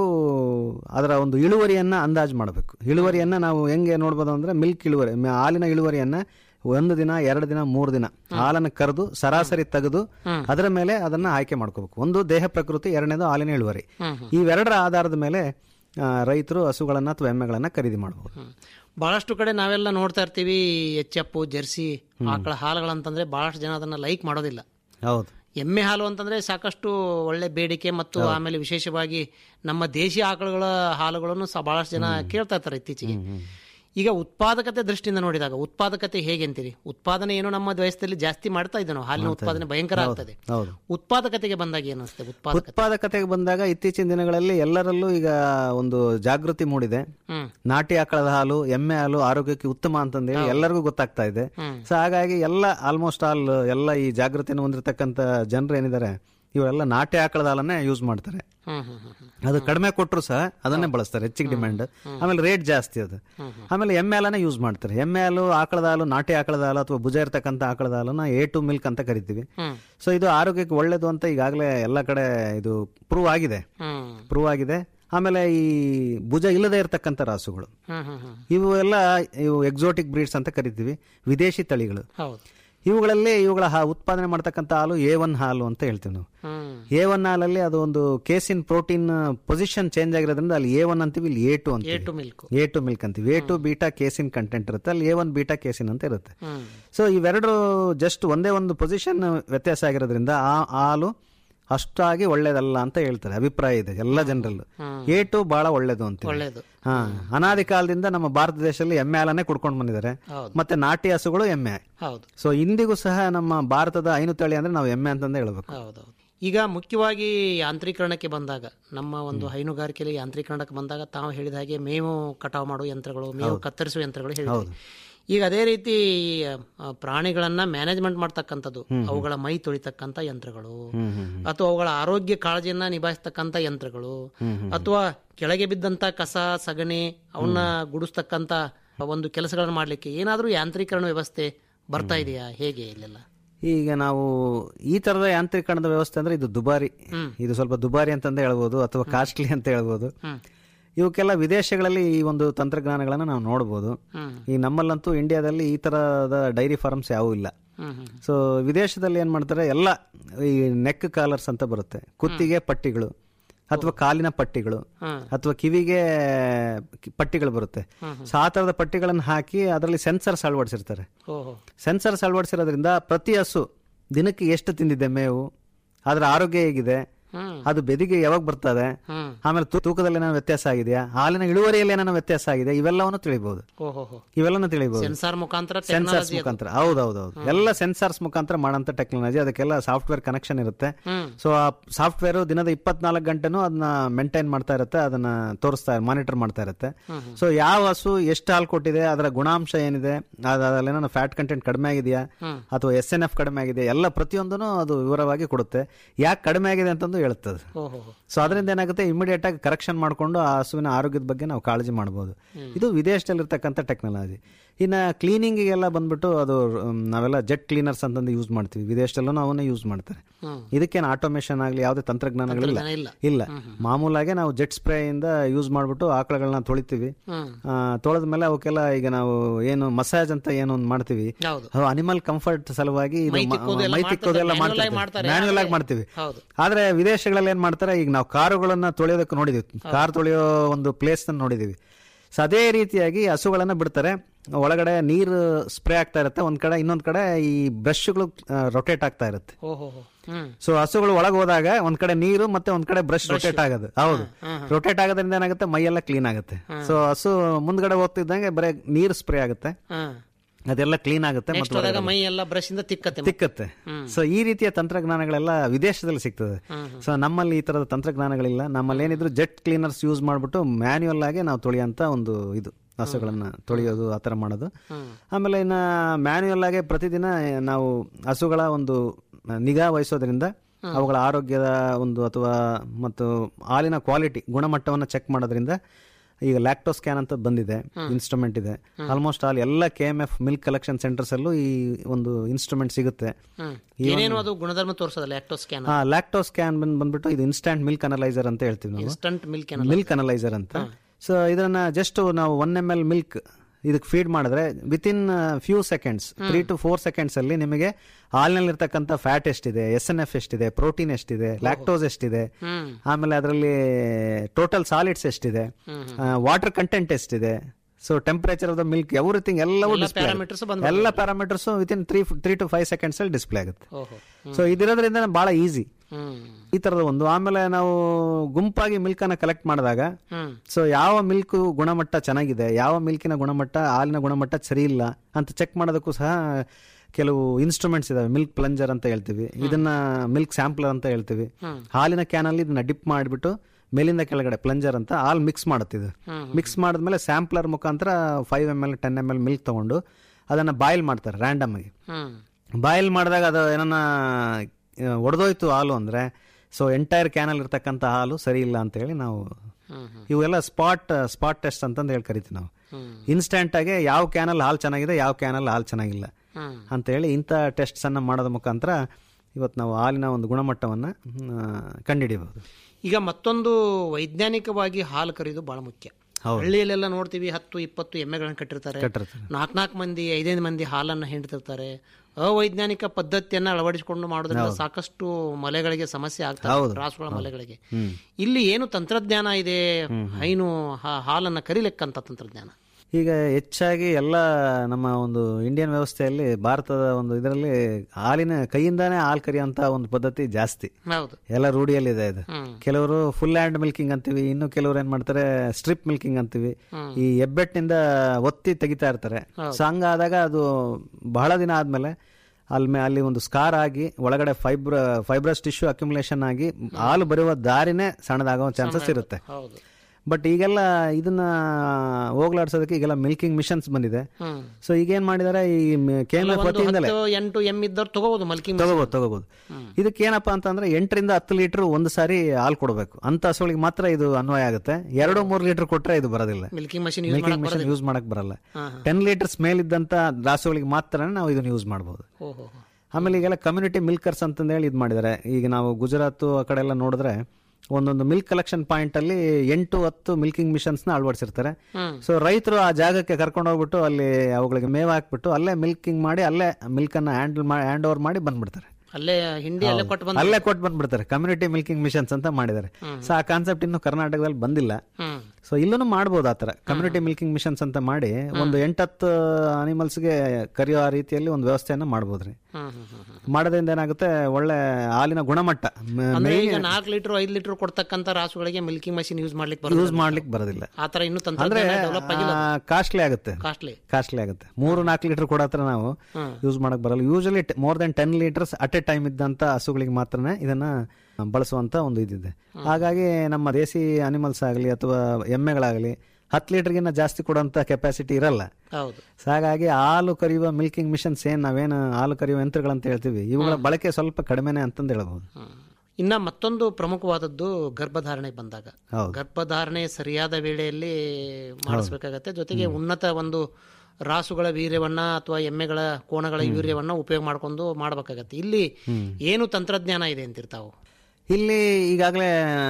ಅದರ ಒಂದು ಇಳುವರಿಯನ್ನ ಅಂದಾಜು ಮಾಡಬೇಕು ಇಳುವರಿಯನ್ನ ನಾವು ಹೆಂಗೆ ನೋಡ್ಬೋದು ಅಂದ್ರೆ ಮಿಲ್ಕ್ ಇಳುವರಿ ಮ- ಹಾಲಿನ ಇಳುವರಿಯನ್ನ ಒಂದು ದಿನ ಎರಡು ದಿನ ಮೂರು ದಿನ ಹಾಲನ್ನು ಕರೆದು ಸರಾಸರಿ ತೆಗೆದು ಅದರ ಮೇಲೆ ಅದನ್ನ ಆಯ್ಕೆ ಮಾಡ್ಕೋಬೇಕು ಒಂದು ದೇಹ ಪ್ರಕೃತಿ ಎರಡನೇದು ಹಾಲಿನ ಇಳುವರಿ ಇವೆರಡರ ಆಧಾರದ ಮೇಲೆ ಆ, ರೈತರು ಹಸುಗಳನ್ನ ಅಥವಾ ಎಮ್ಮೆಗಳನ್ನ ಖರೀದಿ ಮಾಡಬಹುದು ಬಹಳಷ್ಟು ಕಡೆ ನಾವೆಲ್ಲ ನೋಡ್ತಾ ಇರ್ತೀವಿ ಎಚ್ ಎಫ್ ಜೆರ್ಸಿ ಆಕಳ ಹಾಲುಗಳಂತಂದ್ರೆ ಬಹಳಷ್ಟು ಜನ ಅದನ್ನ ಲೈಕ್ ಮಾಡೋದಿಲ್ಲ ಹೌದು ಎಮ್ಮೆ ಹಾಲು ಅಂತಂದ್ರೆ ಸಾಕಷ್ಟು ಒಳ್ಳೆ ಬೇಡಿಕೆ ಮತ್ತು ಆಮೇಲೆ ವಿಶೇಷವಾಗಿ ನಮ್ಮ ದೇಶಿ ಆಕಳುಗಳ ಹಾಲುಗಳನ್ನು ಸಹ ಬಹಳಷ್ಟು ಜನ ಕೇಳ್ತಾ ಇರ್ತಾರೆ ಇತ್ತೀಚೆಗೆ ಈಗ ಉತ್ಪಾದಕತೆ ದೃಷ್ಟಿಯಿಂದ ನೋಡಿದಾಗ ಉತ್ಪಾದಕತೆ ಹೇಗೆ ಅಂತೀರಿ ಉತ್ಪಾದನೆ ಏನು ನಮ್ಮ ದೇಶದಲ್ಲಿ ಜಾಸ್ತಿ ಮಾಡ್ತಾ ಇದ್ದೇವೆ ನಾವು ಹಾಲಿನ ಉತ್ಪಾದನೆ ಭಯಂಕರ ಆಗ್ತದೆ ಹೌದು ಉತ್ಪಾದಕತೆಗೆ ಬಂದಾಗ ಏನು ಅನಿಸ್ತದೆ ಉತ್ಪಾದಕತೆ ಉತ್ಪಾದಕತೆಗೆ ಬಂದಾಗ ಇತ್ತೀಚಿನ ದಿನಗಳಲ್ಲಿ ಎಲ್ಲರಲ್ಲೂ ಈಗ ಒಂದು ಜಾಗೃತಿ ಮೂಡಿದೆ ಹ್ಮ್ ನಾಟಿ ಆಕಳದ ಹಾಲು ಎಮ್ಮೆ ಹಾಲು ಆರೋಗ್ಯಕ್ಕೆ ಉತ್ತಮ ಅಂತಂದೇಳಿ ಎಲ್ಲರಿಗೂ ಗೊತ್ತಾಗ್ತಾ ಇದೆ ಸೊ ಹಾಗಾಗಿ ಎಲ್ಲ ಆಲ್ಮೋಸ್ಟ್ ಆಲ್ ಎಲ್ಲ ಈ ಜಾಗೃತಿಯನ್ನು ಹೊಂದಿರತಕ್ಕಂತ ಜನರು ಏನಿದ್ದಾರೆ ಇವರೆಲ್ಲ ನಾಟಿ ಆಕಳದ ಹಾಲನ್ನೇ ಯೂಸ್ ಮಾಡ್ತಾರೆ ಹ್ಮ್ ಹ್ಮ್ ಹ್ಮ್ ಹ್ಮ್ ಅದು ಕಡಿಮೆ ಕೊಟ್ಟರು ಸಹ ಅದನ್ನೇ ಬಳಸ್ತಾರೆ ಹೆಚ್ಚಿಗೆ ಡಿಮ್ಯಾಂಡ್ ಆಮೇಲೆ ರೇಟ್ ಜಾಸ್ತಿ ಅದು ಆಮೇಲೆ ಎಮ್ಮೆ ಹಾಲನ್ನ ಯೂಸ್ ಮಾಡ್ತಾರೆ ಎಮ್ಮೆ ಹಾಲು ಆಕಳದ ಹಾಲು ನಾಟಿ ಆಕಳದ ಹಾಲು ಅಥವಾ ಭುಜ ಇರ್ತಕ್ಕಂಥ ಆಕಳದ ಹಾಲನ್ನ ಎ ಟು ಮಿಲ್ಕ್ ಅಂತ ಕರಿತೀವಿ ಸೊ ಇದು ಆರೋಗ್ಯಕ್ಕೆ ಒಳ್ಳೇದು ಅಂತ ಈಗಾಗಲೇ ಎಲ್ಲ ಕಡೆ ಇದು ಪ್ರೂವ್ ಆಗಿದೆ ಹ್ಮ್ ಪ್ರೂವ್ ಆಗಿದೆ ಆಮೇಲೆ ಈ ಭುಜ ಇಲ್ಲದೆ ಇರತಕ್ಕಂಥ ರಾಸುಗಳು ಹ್ಮ್ ಹ್ಮ್ ಹ್ಮ್ ಇವು ಎಲ್ಲ ಇವು ಎಕ್ಸೋಟಿಕ್ ಬ್ರೀಡ್ಸ್ ಅಂತ ಕರಿತೀವಿ ವಿದೇಶಿ ತಳಿಗಳು ಹೌದು ಇವುಗಳಲ್ಲಿ ಇವುಗಳ ಹಾ- ಉತ್ಪಾದನೆ ಮಾಡ್ತಕ್ಕಂಥ ಹಾಲು ಎ ಒನ್ ಹಾಲು ಅಂತ ಹೇಳ್ತೀವಿ ನಾವು ಹ್ಮ್ ಎ ಒನ್ ಹಾಲಲ್ಲಿ ಅದು ಒಂದು ಕೇಸಿನ್ ಪ್ರೋಟೀನ್ ಪೊಸಿಷನ್ ಚೇಂಜ್ ಆಗಿರೋದ್ರಿಂದ ಅಲ್ಲಿ ಎ ಒನ್ ಅಂತೀವಿ ಇಲ್ಲಿ ಎ ಟು ಎ ಅಂತೀವಿ two milk A two milk ಅಂತೀವಿ A two beta casein content ಇರುತ್ತೆ ಅಲ್ಲಿ ಎ ಒನ್ ಬೀಟಾ ಕೇಸಿನ್ ಅಂತ ಇರುತ್ತೆ ಹ್ಮ್ ಸೊ ಇವೆರಡು ಜಸ್ಟ್ ಒಂದೇ ಒಂದು ಪೊಸಿಷನ್ ವ್ಯತ್ಯಾಸ ಆಗಿರೋದ್ರಿಂದ ಆ ಹಾಲು ಅಷ್ಟಾಗಿ ಒಳ್ಳೇದಲ್ಲ ಅಂತ ಹೇಳ್ತಾರೆ ಅಭಿಪ್ರಾಯ ಇದೆ ಎಲ್ಲ ಜನರಲ್ಲೂ ಎ ಟು ಬಹಳ ಒಳ್ಳೇದು ಅಂತ ಒಳ್ಳೇದು ಹಾ ಅನಾದಿ ಕಾಲದಿಂದ ನಮ್ಮ ಭಾರತ ದೇಶದಲ್ಲಿ ಎಮ್ಮೆ ಹಾಲನ್ನೇ ಕುಡ್ಕೊಂಡು ಬಂದಿದ್ದಾರೆ ಹೌದು. ಮತ್ತೆ ನಾಟಿ ಹಸುಗಳು ಎಮ್ಮೆ ಹೌದು ಸೊ ಇಂದಿಗೂ ಸಹ ನಮ್ಮ ಭಾರತದ ಐನು ತಳಿ ಅಂದ್ರೆ ನಾವು ಎಮ್ಮೆ ಅಂತಂದೇ ಹೇಳ್ಬೇಕು ಹೌದೌದು ಈಗ ಮುಖ್ಯವಾಗಿ ಯಾಂತ್ರೀಕರಣಕ್ಕೆ ಬಂದಾಗ ನಮ್ಮ ಒಂದು ಹೈನುಗಾರಿಕೆಯಲ್ಲಿ ಯಾಂತ್ರೀಕರಣಕ್ಕೆ ಬಂದಾಗ ತಾವು ಹೇಳಿದ ಹಾಗೆ ಮೇವು ಕಟಾವು ಮಾಡುವ ಯಂತ್ರಗಳು ಮೇವು ಕತ್ತರಿಸುವ ಯಂತ್ರಗಳು ಹೇಳಿದ್ವಿ ಈಗ ಅದೇ ರೀತಿ ಆ, ಪ್ರಾಣಿಗಳನ್ನ ಮ್ಯಾನೇಜ್ಮೆಂಟ್ ಮಾಡ್ತಕ್ಕಂಥದ್ದು ಅವುಗಳ ಮೈ ತೊಳಿತಕ್ಕಂಥ ಯಂತ್ರಗಳು ಅಥವಾ ಅವುಗಳ ಆರೋಗ್ಯ ಕಾಳಜಿಯನ್ನ ನಿಭಾಯಿಸ್ತಕ್ಕಂಥ ಯಂತ್ರಗಳು ಅಥವಾ ಕೆಳಗೆ ಬಿದ್ದಂತ ಕಸ ಸಗಣಿ ಅವನ್ನ ಗುಡಿಸ್ತಕ್ಕಂಥ ಒಂದು ಕೆಲಸಗಳನ್ನು ಮಾಡ್ಲಿಕ್ಕೆ ಏನಾದರೂ ಯಾಂತ್ರೀಕರಣ ವ್ಯವಸ್ಥೆ ಬರ್ತಾ ಇದೆಯಾ ಹೇಗೆ ಇಲ್ಲೆಲ್ಲ ಈಗ ನಾವು ಈ ತರದ ಯಾಂತ್ರೀಕರಣದ ವ್ಯವಸ್ಥೆ ಅಂದ್ರೆ ಇದು ದುಬಾರಿ ಇದು ಸ್ವಲ್ಪ ದುಬಾರಿ ಅಂತಂದೇ ಹೇಳ್ಬೋದು ಅಥವಾ ಕಾಸ್ಟ್ಲಿ ಅಂತ ಹೇಳ್ಬೋದು ಇವಕ್ಕೆಲ್ಲ ವಿದೇಶಗಳಲ್ಲಿ ಈ ಒಂದು ತಂತ್ರಜ್ಞಾನಗಳನ್ನ ನಾವು ನೋಡ್ಬೋದು ಈ ನಮ್ಮಲ್ಲಂತೂ ಇಂಡಿಯಾದಲ್ಲಿ ಈ ತರದ ಡೈರಿ ಫಾರ್ಮ್ಸ್ ಯಾವೂ ಇಲ್ಲ ಹ್ಮ್ ಹ್ಮ್ ಸೊ ವಿದೇಶದಲ್ಲಿ ಏನ್ ಮಾಡ್ತಾರೆ ಎಲ್ಲ ಈ ನೆಕ್ ಕಾಲರ್ಸ್ ಅಂತ ಬರುತ್ತೆ ಕುತ್ತಿಗೆ ಪಟ್ಟಿಗಳು ಅಥವಾ ಕಾಲಿನ ಪಟ್ಟಿಗಳು ಅಥವಾ ಕಿವಿಗೆ ಕಿ- ಪಟ್ಟಿಗಳು ಬರುತ್ತೆ ಸೊ ಆ ತರದ ಪಟ್ಟಿಗಳನ್ನು ಹಾಕಿ ಅದರಲ್ಲಿ ಸೆನ್ಸರ್ಸ್ ಅಳವಡಿಸಿರ್ತಾರೆ ಓಹೋ ಸೆನ್ಸರ್ಸ್ ಅಳವಡಿಸಿರೋದ್ರಿಂದ ಪ್ರತಿ ಹಸು ದಿನಕ್ಕೆ ಎಷ್ಟು ತಿಂದಿದೆ ಮೇವು ಅದರ ಆರೋಗ್ಯ ಹೇಗಿದೆ ಹ್ಮ್ ಅದು ಬೆದಿಗೆ ಯಾವಾಗ ಬರ್ತದೆ ಹ್ಮ್ ಆಮೇಲೆ ತೂ- ತೂಕದಲ್ಲಿ ಏನಾದ್ರು ವ್ಯತ್ಯಾಸ ಆಗಿದೆಯಾ ಹಾಲಿನ ಇಳುವರಿಯಲ್ಲಿ ಏನಾದ್ರು ವ್ಯತ್ಯಾಸ ಆಗಿದೆ ಇವೆಲ್ಲವನ್ನು ತಿಳಿಬಹುದು ಓಹೋ ಹೋ ಇವೆಲ್ಲನೂ ತಿಳಿಬಹುದು ಸೆನ್ಸಾರ್ ಮುಖಾಂತರ ಸೆನ್ಸಾರ್ಸ್ technology ಅದು. ಮುಖಾಂತರ ಹೌದೌದೌದು ಎಲ್ಲ ಸೆನ್ಸಾರ್ಸ್ ಮುಖಾಂತರ ಮಾಡೋಂಥ ಟೆಕ್ನಾಲಜಿ ಅದಕ್ಕೆಲ್ಲ ಸಾಫ್ಟ್ವೇರ್ ಕನೆಕ್ಷನ್ ಇರುತ್ತೆ ಸೊ ಆ ಸಾಫ್ಟ್ವೇರ್ ದಿನದ ಇಪ್ಪತ್ನಾಲ್ಕು ಗಂಟೆನೂ ಅದನ್ನ ಮೇಂಟೈನ್ ಮಾಡ್ತಾ ಇರುತ್ತೆ ಅದನ್ನ ತೋರಿಸ್ತಾ ಮಾನಿಟರ್ ಮಾಡ್ತಾ ಇರುತ್ತೆ ಸೊ ಯಾವ ಹಸು ಎಷ್ಟು ಹಾಲು ಕೊಟ್ಟಿದೆ ಅದರ ಗುಣಾಂಶ ಏನಿದೆ ಅದರಲ್ಲೇನೋ ಫ್ಯಾಟ್ ಕಂಟೆಂಟ್ ಕಡಿಮೆ ಆಗಿದೆಯಾ ಅಥವಾ ಎಸ್ ಎನ್ ಎಫ್ ಕಡಿಮೆ ಆಗಿದೆ ಎಲ್ಲ ಪ್ರತಿಯೊಂದನ್ನು ಅದು ವಿವರವಾಗಿ ಕೊಡುತ್ತೆ ಯಾಕೆ ಕಡಿಮೆ ಆಗಿದೆ ಅಂತಂದು ಹೇಳುತ್ತದೆ ಓಹೋ ಹೋ. ಸೊ ಅದರಿಂದ ಏನಾಗುತ್ತೆ ಇಮಿಡಿಯೇಟ್ ಆಗಿ ಕರೆಕ್ಷನ್ ಮಾಡಿಕೊಂಡು ಆ ಹಸುವಿನ ಆರೋಗ್ಯದ ಬಗ್ಗೆ ನಾವು ಕಾಳಜಿ ಮಾಡಬಹುದು ಇದು ವಿದೇಶದಲ್ಲಿರ್ತಕ್ಕಂಥ ಟೆಕ್ನಾಲಜಿ ಇನ್ನು ಕ್ಲೀನಿಂಗಿಗೆಲ್ಲ ಬಂದ್ಬಿಟ್ಟು ಅದು ಮ್, ನಾವೆಲ್ಲ ಜೆಟ್ ಕ್ಲೀನರ್ಸ್ ಅಂತಂದು ಯೂಸ್ ಮಾಡ್ತೀವಿ ವಿದೇಶದಲ್ಲೂ ಅವನ್ನೇ ಯೂಸ್ ಮಾಡ್ತಾರೆ ಇದಕ್ಕೇನು ಆಟೋಮೇಷನ್ ಆಗಲಿ ಯಾವುದೇ ತಂತ್ರಜ್ಞಾನಗಳಿಲ್ಲ ತಂತ್ರಜ್ಞಾನ ಇಲ್ಲ. ಇಲ್ಲ ಮಾಮೂಲಾಗೆ ನಾವು ಜೆಟ್ ಸ್ಪ್ರೇ ಇಂದ ಯೂಸ್ ಮಾಡ್ಬಿಟ್ಟು ಆಕಳಗಳನ್ನ ತೊಳಿತೀವಿ ತೊಳೆದ ಮೇಲೆ ಅವಕ್ಕೆಲ್ಲ ಈಗ ನಾವು ಏನು ಮಸಾಜ್ ಅಂತ ಏನು ಒಂದ್ ಮಾಡ್ತೀವಿ ಹೌದು. ಅನಿಮಲ್ ಕಂಫರ್ಟ್ ಸಲುವಾಗಿ ಇದು ಮೈ ಮ- ತಿಕ್ಕೋದು ಎಲ್ಲ ಮೈ ತಿಕ್ಕೋದೆಲ್ಲ ಮಾಡ್ತಾರೆ, manual ಆಗಿ ಮಾಡ್ತಾರೆ ಮಾಡ್ತಾರೆ. ಮ್ಯಾನ್ಯಲ್ ಆಗಿ ಮಾಡ್ತೀವಿ ಹೌದು. ಆದ್ರೆ ವಿದೇಶಗಳಲ್ಲಿ ಏನ್ ಮಾಡ್ತಾರೆ ಈಗ ನಾವು ಕಾರುಗಳನ್ನ ತೊಳೆಯೋದಕ್ಕೆ ನೋಡಿದೀವಿ ಕಾರ್ ತೊಳೆಯೋ ಒಂದು ಪ್ಲೇಸ್ ನೋಡಿದೀವಿ ಸೊ ಅದೇ ರೀತಿಯಾಗಿ ಹಸುಗಳನ್ನ ಬಿಡ್ತಾರೆ ಒಳಗಡೆ ನೀರು ಸ್ಪ್ರೇ ಆಗ್ತಾ ಇರುತ್ತೆ ಒಂದ್ ಕಡೆ ಇನ್ನೊಂದ್ ಕಡೆ ಈ ಬ್ರಷ್ಗಳು ರೊಟೇಟ್ ಆಗ್ತಾ ಇರುತ್ತೆ ಓಹೋ ಹೋ. ಹ್ಮ್ ಸೊ ಹಸುಗಳು ಒಳಗೆ ಹೋದಾಗ ಒಂದ್ ಕಡೆ ನೀರು ಮತ್ತೆ ಒಂದ್ ಕಡೆ ಬ್ರಷ್ ರೊಟೇಟ್ ಆಗೋದು ಹೌದು ರೊಟೇಟ್ ಆಗೋದ್ರಿಂದ ಏನಾಗುತ್ತೆ ಮೈಯೆಲ್ಲ ಕ್ಲೀನ್ ಆಗುತ್ತೆ ಸೊ ಹಸು ಮುಂದ್ಗಡೆ ಹೋಗ್ತಿದ್ದಂಗೆ ಬರೀ ನೀರು ಸ್ಪ್ರೇ ಆಗುತ್ತೆ ಹಾ ಅದೆಲ್ಲ ಕ್ಲೀನ್ ಆಗುತ್ತೆ ನೆಕ್ಸ್ಟ್ ಮತ್ತೆ ಹೋದಾಗ ಮೈ ಎಲ್ಲ ಬ್ರಷ್ ಇಂದ ತಿಕ್ಕತ್ತೆ ತಿಕ್ಕತ್ತೆ ಸೊ ಈ ರೀತಿಯ ತಂತ್ರಜ್ಞಾನಗಳೆಲ್ಲ ವಿದೇಶದಲ್ಲಿ ಸಿಗ್ತದೆ ಸೊ ನಮ್ಮಲ್ಲಿ ಈ ತರದ ತಂತ್ರಜ್ಞಾನಗಳಿಲ್ಲ ನಮ್ಮಲ್ಲಿ ಏನಿದ್ರು ಜೆಟ್ ಕ್ಲೀನರ್ಸ್ ಯೂಸ್ ಮಾಡ್ಬಿಟ್ಟು ಮ್ಯಾನ್ಯುಯಲ್ ಆಗಿ ನಾವು ತೊಳೆಯಂತ ಒಂದು ಇದು ಹಸುಗಳನ್ನ ತೊಳೆಯೋದು ಆ ಥರ ಮಾಡೋದು ಆಮೇಲೆ ಇನ್ನ ಮ್ಯಾನ್ಯುಯಲ್ ಆಗಿ ಪ್ರತಿದಿನ ನಾವು ಹಸುಗಳ ಒಂದು ನಿಗಾ ವಹಿಸೋದ್ರಿಂದ ಅವುಗಳ ಆರೋಗ್ಯದ ಒಂದು ಅಥವಾ ಮತ್ತು ಹಾಲಿನ ಕ್ವಾಲಿಟಿ ಗುಣಮಟ್ಟವನ್ನು ಚೆಕ್ ಮಾಡೋದ್ರಿಂದ ಈಗ ಲ್ಯಾಕ್ಟೋ ಸ್ಕ್ಯಾನ್ ಅಂತ ಬಂದಿದೆ ಇನ್ಸ್ಟ್ರೂಮೆಂಟ್ ಇದೆ ಆಲ್ಮೋಸ್ಟ್ ಆಲ್ ಎಲ್ಲ K M F milk collection centres ಅಲ್ಲೂ ಈ ಒಂದು ಇನ್ಸ್ಟ್ರೂಮೆಂಟ್ ಸಿಗುತ್ತೆ ಹ್ಮ್ ಏನೇನು ಅದು ಗುಣಧರ್ಮ ತೋರಿಸೋದಲ್ಲ ಆಕ್ಟೋ ಸ್ಕ್ಯಾನ್ ಆ ಲ್ಯಾಕ್ಟೋ ಸ್ಕ್ಯಾನ್ ಬಂದ್ ಬಂದ್ಬಿಟ್ಟು ಇದು ಇನ್ಸ್ಟಂಟ್ ಮಿಲ್ಕ್ ಅನಲೈಸರ್ ಅಂತ ಹೇಳ್ತೀವಿ ನಾವು ಇನ್ಸ್ಟಂಟ್ ಮಿಲ್ಕ್ ಮಿಲ್ಕ್ ಅನಲೈಸರ್ ಅಂತ ಸೊ ಇದನ್ನ ಜಸ್ಟ್ ನಾವು ಒನ್ ಎಮ್ ಎಲ್ ಮಿಲ್ಕ್ ಇದಕ್ಕೆ ಫೀಡ್ ಮಾಡಿದ್ರೆ within few seconds three to four seconds ಅಲ್ಲಿ ನಿಮಗೆ ಹಾಲಿನಲ್ಲಿರ್ತಕ್ಕಂಥ ಫ್ಯಾಟ್ ಎಷ್ಟಿದೆ ಎಸ್ ಎನ್ ಎಫ್ ಎಷ್ಟಿದೆ ಪ್ರೋಟೀನ್ ಎಷ್ಟಿದೆ ಲ್ಯಾಕ್ಟೋಸ್ ಎಷ್ಟಿದೆ ಆಮೇಲೆ ಅದರಲ್ಲಿ ಟೋಟಲ್ ಸಾಲಿಡ್ಸ್ ಎಷ್ಟಿದೆ ವಾಟರ್ ಕಂಟೆಂಟ್ ಎಷ್ಟಿದೆ so temperature of the milk everything ಎಲ್ಲವೂ ಡಿಸ್ಪ್ಲೇ parameters ಬಂದ್ಬಿಡುತ್ತೆ. ಎಲ್ಲ parameters within three three to five seconds ಅಲ್ಲಿ ಡಿಸ್ಪ್ಲೇ ಆಗುತ್ತೆ ಓಹೋ ಸೊ ಇದಿರೋದ್ರಿಂದ ಬಹಳ ಈಸಿ ಹ್ಮ್ ಈ ತರದ ಒಂದು ಆಮೇಲೆ ನಾವು ಗುಂಪಾಗಿ ಮಿಲ್ಕ್ ಅನ್ನ ಕಲೆಕ್ಟ್ ಮಾಡಿದಾಗ ಹ್ಮ್ ಸೊ ಯಾವ ಮಿಲ್ಕ್ ಗುಣಮಟ್ಟ ಚೆನ್ನಾಗಿದೆ ಯಾವ ಮಿಲ್ಕಿನ ಗುಣಮಟ್ಟ ಹಾಲಿನ ಗುಣಮಟ್ಟ ಸರಿ ಇಲ್ಲ ಅಂತ ಚೆಕ್ ಮಾಡೋದಕ್ಕೂ ಸಹ ಕೆಲವು ಇನ್ಸ್ಟ್ರೂಮೆಂಟ್ಸ್ ಇದಾವೆ ಮಿಲ್ಕ್ ಪ್ಲಂಜರ್ ಅಂತ ಹೇಳ್ತೀವಿ ಇದನ್ನ ಮಿಲ್ಕ್ ಸ್ಯಾಂಪ್ಲರ್ ಅಂತ ಹೇಳ್ತೀವಿ ಹಾಲಿನ ಕ್ಯಾನಲ್ಲಿ ಇದನ್ನ ಡಿಪ್ ಮಾಡಿಬಿಟ್ಟು ಮೇಲಿಂದ ಕೆಳಗಡೆ ಪ್ಲಂಜರ್ ಅಂತ ಹಾಲು ಮಿಕ್ಸ್ ಮಾಡುತ್ತೆ ಇದು ಮಿಕ್ಸ್ ಮಾಡಿದ್ಮೇಲೆ ಸ್ಯಾಂಪ್ಲರ್ ಮುಖಾಂತರ five M L ten M L milk ತಗೊಂಡು ಅದನ್ನ ಬಾಯ್ಲ್ ಮಾಡ್ತಾರೆ ರ್ಯಾಂಡಮ್ ಆಗಿ ಹ್ಮ್ ಬಾಯ್ಲ್ ಮಾಡಿದಾಗ ಅದು ಏನನ್ನ ಒಡೆದೋಯ್ತು ಹಾಲು ಅಂದ್ರೆ ಸೊ ಎಂಟೈರ್ ಕ್ಯಾನಲ್ ಇರ್ತಕ್ಕಂಥ ಹಾಲು ಸರಿ ಇಲ್ಲ ಅಂತ ಹೇಳಿ ನಾವು ಇವೆಲ್ಲ ಸ್ಪಾಟ್ ಸ್ಪಾಟ್ ಟೆಸ್ಟ್ ಅಂತಂದು ಹೇಳಿ ಕರಿತೀವಿ ನಾವು ಇನ್ಸ್ಟೆಂಟ್ ಆಗಿ ಯಾವ ಕ್ಯಾನಲ್ ಹಾಲು ಚೆನ್ನಾಗಿದೆ ಯಾವ ಕ್ಯಾನಲ್ ಹಾಲು ಚೆನ್ನಾಗಿಲ್ಲ ಹ್ಮ್. ಅಂತ ಹೇಳಿ ಇಂಥ ಟೆಸ್ಟ್ಸ್ ಅನ್ನ ಮಾಡೋದ ಮುಖಾಂತರ ಇವತ್ತು ನಾವು ಹಾಲಿನ ಒಂದು ಗುಣಮಟ್ಟವನ್ನ ಆ, ಕಂಡುಹಿಡಿಯಬಹುದು ಈಗ ಮತ್ತೊಂದು ವೈಜ್ಞಾನಿಕವಾಗಿ ಹಾಲು ಕರೆಯೋದು ಬಹಳ ಮುಖ್ಯ ಹಳ್ಳಿಯಲ್ಲೆಲ್ಲ ನೋಡ್ತೀವಿ ಹತ್ತು ಇಪ್ಪತ್ತು ಎಮ್ಮೆಗಳನ್ನ ಕಟ್ಟಿರ್ತಾರೆ ಕಟ್ಟಿರ್ತಾರೆ. ನಾಲ್ಕು ನಾಲ್ಕು ಮಂದಿ ಐದೈದು ಮಂದಿ ಹಾಲನ್ನ ಹಿಂಡ್ತಿರ್ತಾರೆ ಅವೈಜ್ಞಾನಿಕ ಪದ್ಧತಿಯನ್ನ ಅಳವಡಿಸಿಕೊಂಡು ಮಾಡೋದ್ರಿಂದ ಸಾಕಷ್ಟು ಮಲೆಗಳಿಗೆ ಸಮಸ್ಯೆ ಆಗ್ತದೆ ರಾಸುಗಳ ಮಲೆಗಳಿಗೆ ಇಲ್ಲಿ ಏನು ತಂತ್ರಜ್ಞಾನ ಇದೆ ಹೈನು ಹಾ- ಹಾಲನ್ನ ಕರಿಲಿಕ್ಕಂತ ತಂತ್ರಜ್ಞಾನ ಈಗ ಹೆಚ್ಚಾಗಿ ಎಲ್ಲ ನಮ್ಮ ಒಂದು ಇಂಡಿಯನ್ ವ್ಯವಸ್ಥೆಯಲ್ಲಿ ಭಾರತದ ಒಂದು ಇದರಲ್ಲಿ ಹಾಲಿನ ಕೈಯಿಂದಾನೇ ಹಾಲು ಕರಿಯುವಂತ ಒಂದು ಪದ್ಧತಿ ಜಾಸ್ತಿ ಹೌದು ಎಲ್ಲ ರೂಢಿಯಲ್ಲಿದೆ ಇದು ಕೆಲವರು ಫುಲ್ ಹ್ಯಾಂಡ್ ಮಿಲ್ಕಿಂಗ್ ಅಂತೀವಿ ಇನ್ನು ಕೆಲವರು ಏನ್ ಮಾಡ್ತಾರೆ ಸ್ಟ್ರಿಪ್ ಮಿಲ್ಕಿಂಗ್ ಅಂತೀವಿ ಈ ಹೆಬ್ಬೆಟ್ಟಿನಿಂದ ಒತ್ತಿ ತೆಗಿತಾ ಇರ್ತಾರೆ ಸೊ ಹಂಗಾದಾಗ ಅದು ಬಹಳ ದಿನ ಆದ್ಮೇಲೆ ಅಲ್ಲಿ ಮೇ- ಅಲ್ಲಿ ಒಂದು ಸ್ಕಾರ್ ಆಗಿ ಒಳಗಡೆ ಫೈಬ್ರ ಫೈಬ್ರಸ್ ಟಿಶ್ಯೂ ಅಕ್ಯುಮುಲೇಷನ್ ಆಗಿ ಹಾಲು ಬರುವ ದಾರಿನೇ ಸಣ್ಣದಾಗೋ ಚಾನ್ಸಸ್ ಇರುತ್ತೆ ಹೌದು ಬಟ್ ಈಗೆಲ್ಲ ಇದನ್ನ ಹೋಗ್ಲಾಡ್ಸೋದಕ್ಕೆ ಈಗೆಲ್ಲ ಮಿಲ್ಕಿಂಗ್ ಮಿಷನ್ಸ್ ಬಂದಿದೆ ಸೊ ಈಗ ಏನ್ ಮಾಡಿದ್ದಾರೆ ಈ ಕೆ ಎಂ ಎಫ್ ಒಂದು ವತಿಯಿಂದಲೇ ಹತ್ತು ಎಂಟು ಎಮ್ ಇದ್ದವ್ರು ತಗೋಬಹುದು ಮಲ್ಕಿ ತಗೋಬಹುದು ತಗೋಬಹುದು ಇದಕ್ಕೆ ಏನಪ್ಪಾ ಅಂತಂದ್ರೆ ಎಂಟರಿಂದ ಹತ್ತು ಲೀಟರ್ ಒಂದು ಸಾರಿ ಹಾಲು ಕೊಡಬೇಕು ಅಂತ ಹಸುಗಳಿಗೆ ಮಾತ್ರ ಇದು ಅನ್ವಯ ಆಗುತ್ತೆ ಎರಡು ಮೂರು ಲೀಟರ್ ಕೊಟ್ರೆ ಇದು ಬರೋದಿಲ್ಲ milking machine use milking machine use ಮಾಡಕ್ ಬರಲ್ಲ ಟೆನ್ ಲೀಟರ್ಸ್ ಮೇಲಿದ್ದಂತ ರಾಸುಗಳಿಗೆ ಮಾತ್ರ ನಾವು ಇದನ್ನ ಯೂಸ್ ಮಾಡಬಹುದು ಓಹೋ ಆಮೇಲೆ ಈಗೆಲ್ಲ ಕಮ್ಯುನಿಟಿ ಮಿಲ್ಕರ್ಸ್ ಅಂತಂದು ಹೇಳಿ ಇದು ಮಾಡಿದ್ದಾರೆ ಈಗ ನಾವು ಗುಜರಾತ್ ಆ ಕಡೆ ಎಲ್ಲ ನೋಡಿದ್ರೆ ಒಂದೊಂದು ಮಿಲ್ಕ್ ಕಲೆಕ್ಷನ್ ಪಾಯಿಂಟ್ ಅಲ್ಲಿ ಎಂಟು ಹತ್ತು ಮಿಲ್ಕಿಂಗ್ ಮಿಷನ್ಸ್ ನ ಅಳವಡಿಸಿರ್ತಾರೆ ಸೊ ರೈತರು ಆ ಜಾಗಕ್ಕೆ ಕರ್ಕೊಂಡು ಹೋಗ್ಬಿಟ್ಟು ಅಲ್ಲಿ ಅವುಗಳಿಗೆ ಮೇವು ಹಾಕ್ಬಿಟ್ಟು ಅಲ್ಲೇ ಮಿಲ್ಕಿಂಗ್ ಮಾಡಿ ಅಲ್ಲೇ ಮಿಲ್ಕ್ ಅನ್ನ ಹ್ಯಾಂಡಲ್ ಹ್ಯಾಂಡ್ ಓವರ್ ಮಾಡಿ ಬಂದ್ಬಿಡ್ತಾರೆ ಅಲ್ಲೇ ಹಿಂಡಿ ಅಲ್ಲೇ ಕೊಟ್ಟು ಬಂದ ಅಲ್ಲೇ ಕೊಟ್ಟು ಬಂದ್ಬಿಡ್ತಾರೆ ಕಮ್ಯುನಿಟಿ ಮಿಲ್ಕಿಂಗ್ ಮಿಷನ್ಸ್ ಅಂತ ಮಾಡಿದ್ದಾರೆ ಸೊ ಆ ಕಾನ್ಸೆಪ್ಟ್ ಇನ್ನು ಕರ್ನಾಟಕದಲ್ಲಿ ಬಂದಿಲ್ಲ ಸೊ ಇಲ್ಲೂ ಮಾಡ್ಬೋದು ಆ ಥರ ಕಮ್ಯುನಿಟಿ ಮಿಲ್ಕಿಂಗ್ ಮಿಷನ್ಸ್ ಅಂತ ಮಾಡಿ ಒಂದು ಎಂಟತ್ತು ಅನಿಮಲ್ಸ್ಗೆ ಕರೆಯೋ ಆ ರೀತಿಯಲ್ಲಿ ಒಂದು ವ್ಯವಸ್ಥೆಯನ್ನ ಮಾಡ್ಬೋದ್ರಿ ಹ್ಮ್ ಹ್ಮ್ ಹ್ಮ್ ಹ್ಮ್. ಮಾಡೋದ್ರಿಂದ ಏನಾಗುತ್ತೆ ಒಳ್ಳೆ ಹಾಲಿನ ಗುಣಮಟ್ಟ ಅಂದ್ರೆ ಈಗ ನಾಲ್ಕು ಲೀಟರ್ ಐದು ಲೀಟರ್ ಕೊಡ್ತಕ್ಕಂತ ರಾಸುಗಳಿಗೆ ಮಿಲ್ಕಿಂಗ್ ಮಷಿನ್ ಯೂಸ್ ಮಾಡ್ಲಿಕ್ಕೆ ಬರೋದು ಯೂಸ್ ಮಾಡ್ಲಿಕ್ಕೆ ಬರೋದಿಲ್ಲ ಆ ತರ ಇನ್ನೂ ಅಂದ್ರೆ ತಂತ್ರಜ್ಞಾನ ಡೆವಲಪ್ ಆಗಿಲ್ಲ ಕಾಸ್ಟ್ಲಿ ಆಗುತ್ತೆ ಕಾಸ್ಟ್ಲಿ ಕಾಸ್ಟ್ಲಿ ಆಗುತ್ತೆ ಮೂರು ನಾಲ್ಕು ಲೀಟರ್ ಕೊಡೋ ಹತ್ರ ನಾವು ಯೂಸ್ ಮಾಡಕ್ ಬರಲ್ಲ usually more than ten litres at a time ಇದ್ದಂತ ಹಸುಗಳಿಗೆ ಮಾತ್ರನೇ ಇದನ್ನ ಬಳಸುವಂತ ಒಂದು ಇದಿದೆ ಹಾಗಾಗಿ ನಮ್ಮ ದೇಸಿ ಅನಿಮಲ್ಸ್ ಆಗಲಿ ಅಥವಾ ಎಮ್ಮೆಗಳಾಗಲಿ ಹತ್ತು ಲೀಟರ್ಗಿನ್ನ ಜಾಸ್ತಿ ಕೊಡುವಂತ ಕೆಪಾಸಿಟಿ ಇರಲ್ಲ ಹೌದು ಸೊ ಹಾಗಾಗಿ ಹಾಲು ಕರೆಯುವ ಮಿಲ್ಕಿಂಗ್ ಮಿಷನ್ಸ್ ಏನ್ ನಾವೇನು ಹಾಲು ಕರೆಯುವ ಯಂತ್ರಗಳಂತ ಹೇಳ್ತೀವಿ ಇವುಗಳ ಬಳಕೆ ಸ್ವಲ್ಪ ಕಡಿಮೆನೆ ಅಂತಂದು ಹೇಳ್ಬೋದು ಹ್ಮ್. ಇನ್ನ ಮತ್ತೊಂದು ಪ್ರಮುಖವಾದದ್ದು ಗರ್ಭಧಾರಣೆ ಬಂದಾಗ ಹೌದು. ಗರ್ಭಧಾರಣೆ ಸರಿಯಾದ ವೇಳೆಯಲ್ಲಿ ಮಾಡಿಸ್ಬೇಕಾಗತ್ತೆ ಜೊತೆಗೆ ಉನ್ನತ ಒಂದು ರಾಸುಗಳ ವೀರ್ಯವನ್ನ ಅಥವಾ ಎಮ್ಮೆಗಳ ಕೋಣಗಳ ವೀರ್ಯವನ್ನ ಉಪಯೋಗ ಮಾಡ್ಕೊಂಡು ಮಾಡ್ಬೇಕಾಗತ್ತೆ ಇಲ್ಲಿ ಏನು ತಂತ್ರಜ್ಞಾನ ಇದೆ ಅಂತಿರ್ತಾವು ಇಲ್ಲಿ ಈಗಾಗಲೇ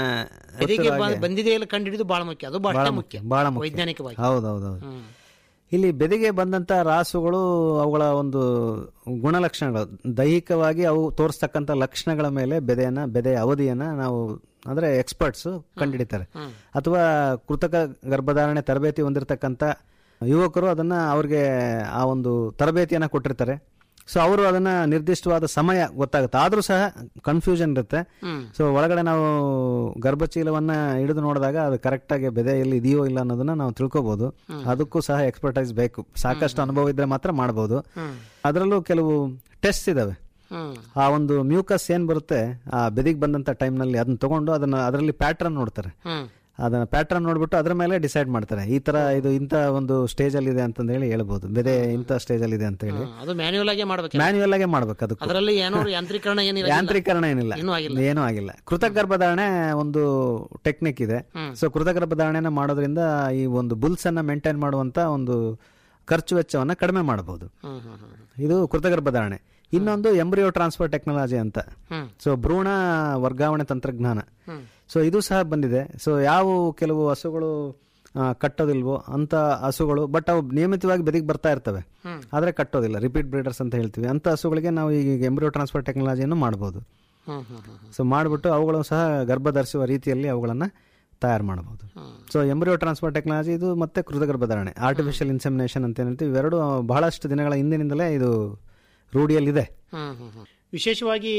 ಬೆದಿಗೆ ಬ- ಬಂದಿದೆ ಇಲ್ಲ ಕಂಡಿಡಿದು ಬಹಳ ಮುಖ್ಯ ಅದು ಬಹಳ ಮುಖ್ಯ ಬಹಳ ಮುಖ್ಯ ವೈಜ್ಞಾನಿಕವಾಗಿ ಹೌದೌದೌದು ಹ್ಮ್. ಇಲ್ಲಿ ಬೆದಿಗೆ ಬಂದಂತ ರಾಸುಗಳು ಅವುಗಳ ಒಂದು ಗುಣಲಕ್ಷಣಗಳು ದೈಹಿಕವಾಗಿ ಅವು ತೋರಿಸ್ತಕ್ಕಂಥ ಲಕ್ಷಣಗಳ ಮೇಲೆ ಬೆದೆಯನ್ನ ಬೆದೆ ಅವಧಿಯನ್ನ ನಾವು ಅಂದ್ರೆ ಎಕ್ಸ್ಪರ್ಟ್ಸ್ ಕಂಡುಹಿಡಿತಾರೆ ಅಥವಾ ಕೃತಕ ಗರ್ಭಧಾರಣೆ ತರಬೇತಿ ಹೊಂದಿರತಕ್ಕಂಥ ಯುವಕರು ಅದನ್ನ ಅವ್ರಿಗೆ ಆ ಒಂದು ತರಬೇತಿಯನ್ನ ಕೊಟ್ಟಿರ್ತಾರೆ ಸೊ ಅವರು ಅದನ್ನ ನಿರ್ದಿಷ್ಟವಾದ ಸಮಯ ಗೊತ್ತಾಗುತ್ತೆ ಆದ್ರೂ ಸಹ ಕನ್ಫ್ಯೂಷನ್ ಇರುತ್ತೆ ಸೊ ಒಳಗಡೆ ನಾವು ಗರ್ಭಚೀಲವನ್ನ ಹಿಡಿದು ನೋಡಿದಾಗ ಅದು ಕರೆಕ್ಟ್ ಆಗಿ ಬೆದೆ ಎಲ್ಲಿ ಇದೆಯೋ ಇಲ್ಲ ಅನ್ನೋದನ್ನ ನಾವು ತಿಳ್ಕೊಬಹುದು ಅದಕ್ಕೂ ಸಹ ಎಕ್ಸ್ಪರ್ಟೈಸ್ ಬೇಕು ಸಾಕಷ್ಟು ಅನುಭವ ಇದ್ರೆ ಮಾತ್ರ ಮಾಡಬಹುದು ಅದರಲ್ಲೂ ಕೆಲವು ಟೆಸ್ಟ್ ಇದಾವೆ ಹ್ಮ್ ಆ ಒಂದು ಮ್ಯೂಕಸ್ ಏನ್ ಬರುತ್ತೆ ಆ ಬೆದಿಗೆ ಬಂದಂತ time ನಲ್ಲಿ ಅದನ್ನ ತಗೊಂಡು ಅದನ್ನ ಅದರಲ್ಲಿ ಪ್ಯಾಟ್ರನ್ ನೋಡ್ತಾರೆ ಹ್ಮ್ ಅದನ್ನ ಪ್ಯಾಟ್ರನ್ ನೋಡ್ಬಿಟ್ಟು ಅದ್ರ ಮೇಲೆ ಡಿಸೈಡ್ ಮಾಡ್ತಾರೆ ಈ ತರ ಇದು ಇಂಥ ಒಂದು ಸ್ಟೇಜ್ ಅಲ್ಲಿ ಇದೆ ಅಂತಂದ ಹೇಳಿ ಹೇಳ್ಬೋದು ಬೆದೆ ಇಂಥ ಸ್ಟೇಜ್ ಅಲ್ಲಿ ಇದೆ ಅಂತ ಹೇಳಿ ಹ್ಮ್. ಅದು ಮ್ಯಾನ್ಯುವಲ್ ಆಗಿ ಮಾಡ್ಬೇಕು ಮ್ಯಾನ್ಯುವಲ್ ಆಗೇ ಮಾಡ್ಬೇಕು ಅದಕ್ಕೆ ಅದರಲ್ಲಿ ಏನೋ ಯಾಂತ್ರೀಕರಣ ಏನಿಲ್ಲ ಯಾಂತ್ರೀಕರಣ ಏನಿಲ್ಲ ಇನ್ನೂ ಆಗಿಲ್ಲ. ಏನೂ ಆಗಿಲ್ಲ ಕೃತಕ ಗರ್ಭಧಾರಣೆ ಒಂದು ಟೆಕ್ನಿಕ್ ಇದೆ ಸೊ ಕೃತಕ ಗರ್ಭಧಾರಣೆನ ಮಾಡೋದ್ರಿಂದ ಈ ಒಂದು ಬುಲ್ಸ್ ಅನ್ನ ಮೇಂಟೈನ್ ಮಾಡುವಂತ ಒಂದು ಖರ್ಚು ವೆಚ್ಚವನ್ನ ಕಡಿಮೆ ಮಾಡಬಹುದು ಹ್ಮ್ ಹ್ಮ್ ಹ್ಮ್ ಇದು ಕೃತಕ ಗರ್ಭಧಾರಣೆ ಇನ್ನೊಂದು ಎಂಬ್ರಿಯೋ ಟ್ರಾನ್ಸ್ಫರ್ ಟೆಕ್ನಾಲಜಿ ಅಂತ ಹ್ಮ್. ಸೊ ಭ್ರೂಣ ವರ್ಗಾವಣೆ ತಂತ್ರಜ್ಞಾನ ಹ್ಮ್. ಸೊ ಇದು ಸಹ ಬಂದಿದೆ ಸೊ ಯಾವ ಕೆಲವು ಹಸುಗಳು ಆ, ಕಟ್ಟೋದಿಲ್ವೋ ಅಂತ ಹಸುಗಳು ಬಟ್ ಅವು ನಿಯಮಿತವಾಗಿ ಬೆದಿಗೆ ಬರ್ತಾ ಇರ್ತವೆ ಆದ್ರೆ ಕಟ್ಟೋದಿಲ್ಲ ರಿಪೀಟ್ ಬ್ರೀಡರ್ಸ್ ಅಂತ ಹೇಳ್ತೀವಿ ಅಂತ ಹಸುಗಳಿಗೆ ನಾವು ಈಗ ಎಂಬ್ರಿಯೋ ಟ್ರಾನ್ಸ್ಫರ್ ಟೆಕ್ನಾಲಜಿಯನ್ನು ಮಾಡಬಹುದು ಹ್ಮ್ ಹ್ಮ್ ಹ್ಮ್ ಸೊ ಮಾಡಿಬಿಟ್ಟು ಅವುಗಳು ಸಹ ಗರ್ಭ ಧರಿಸುವ ರೀತಿಯಲ್ಲಿ ಅವುಗಳನ್ನು ತಯಾರು ಮಾಡಬಹುದು ಸೊ ಎಂಬ್ರಿಯೋ ಟ್ರಾನ್ಸ್ಫರ್ ಟೆಕ್ನಾಲಜಿ ಇದು ಮತ್ತೆ ಕೃತಕ ಗರ್ಭಧಾರಣೆ ಆರ್ಟಿಫಿಷಿಯಲ್ ಇನ್ಸೆಮಿನೇಷನ್ ಅಂತ ಏನಂತೀವಿ ಇವೆರಡು ಬಹಳಷ್ಟು ದಿನಗಳ ಹಿಂದಿನಿಂದಲೇ ಇದು ರೂಢಿಯಲ್ಲಿದೆ ಹ್ಮ್ ಹ್ಮ್ ಹ್ಮ್. ವಿಶೇಷವಾಗಿ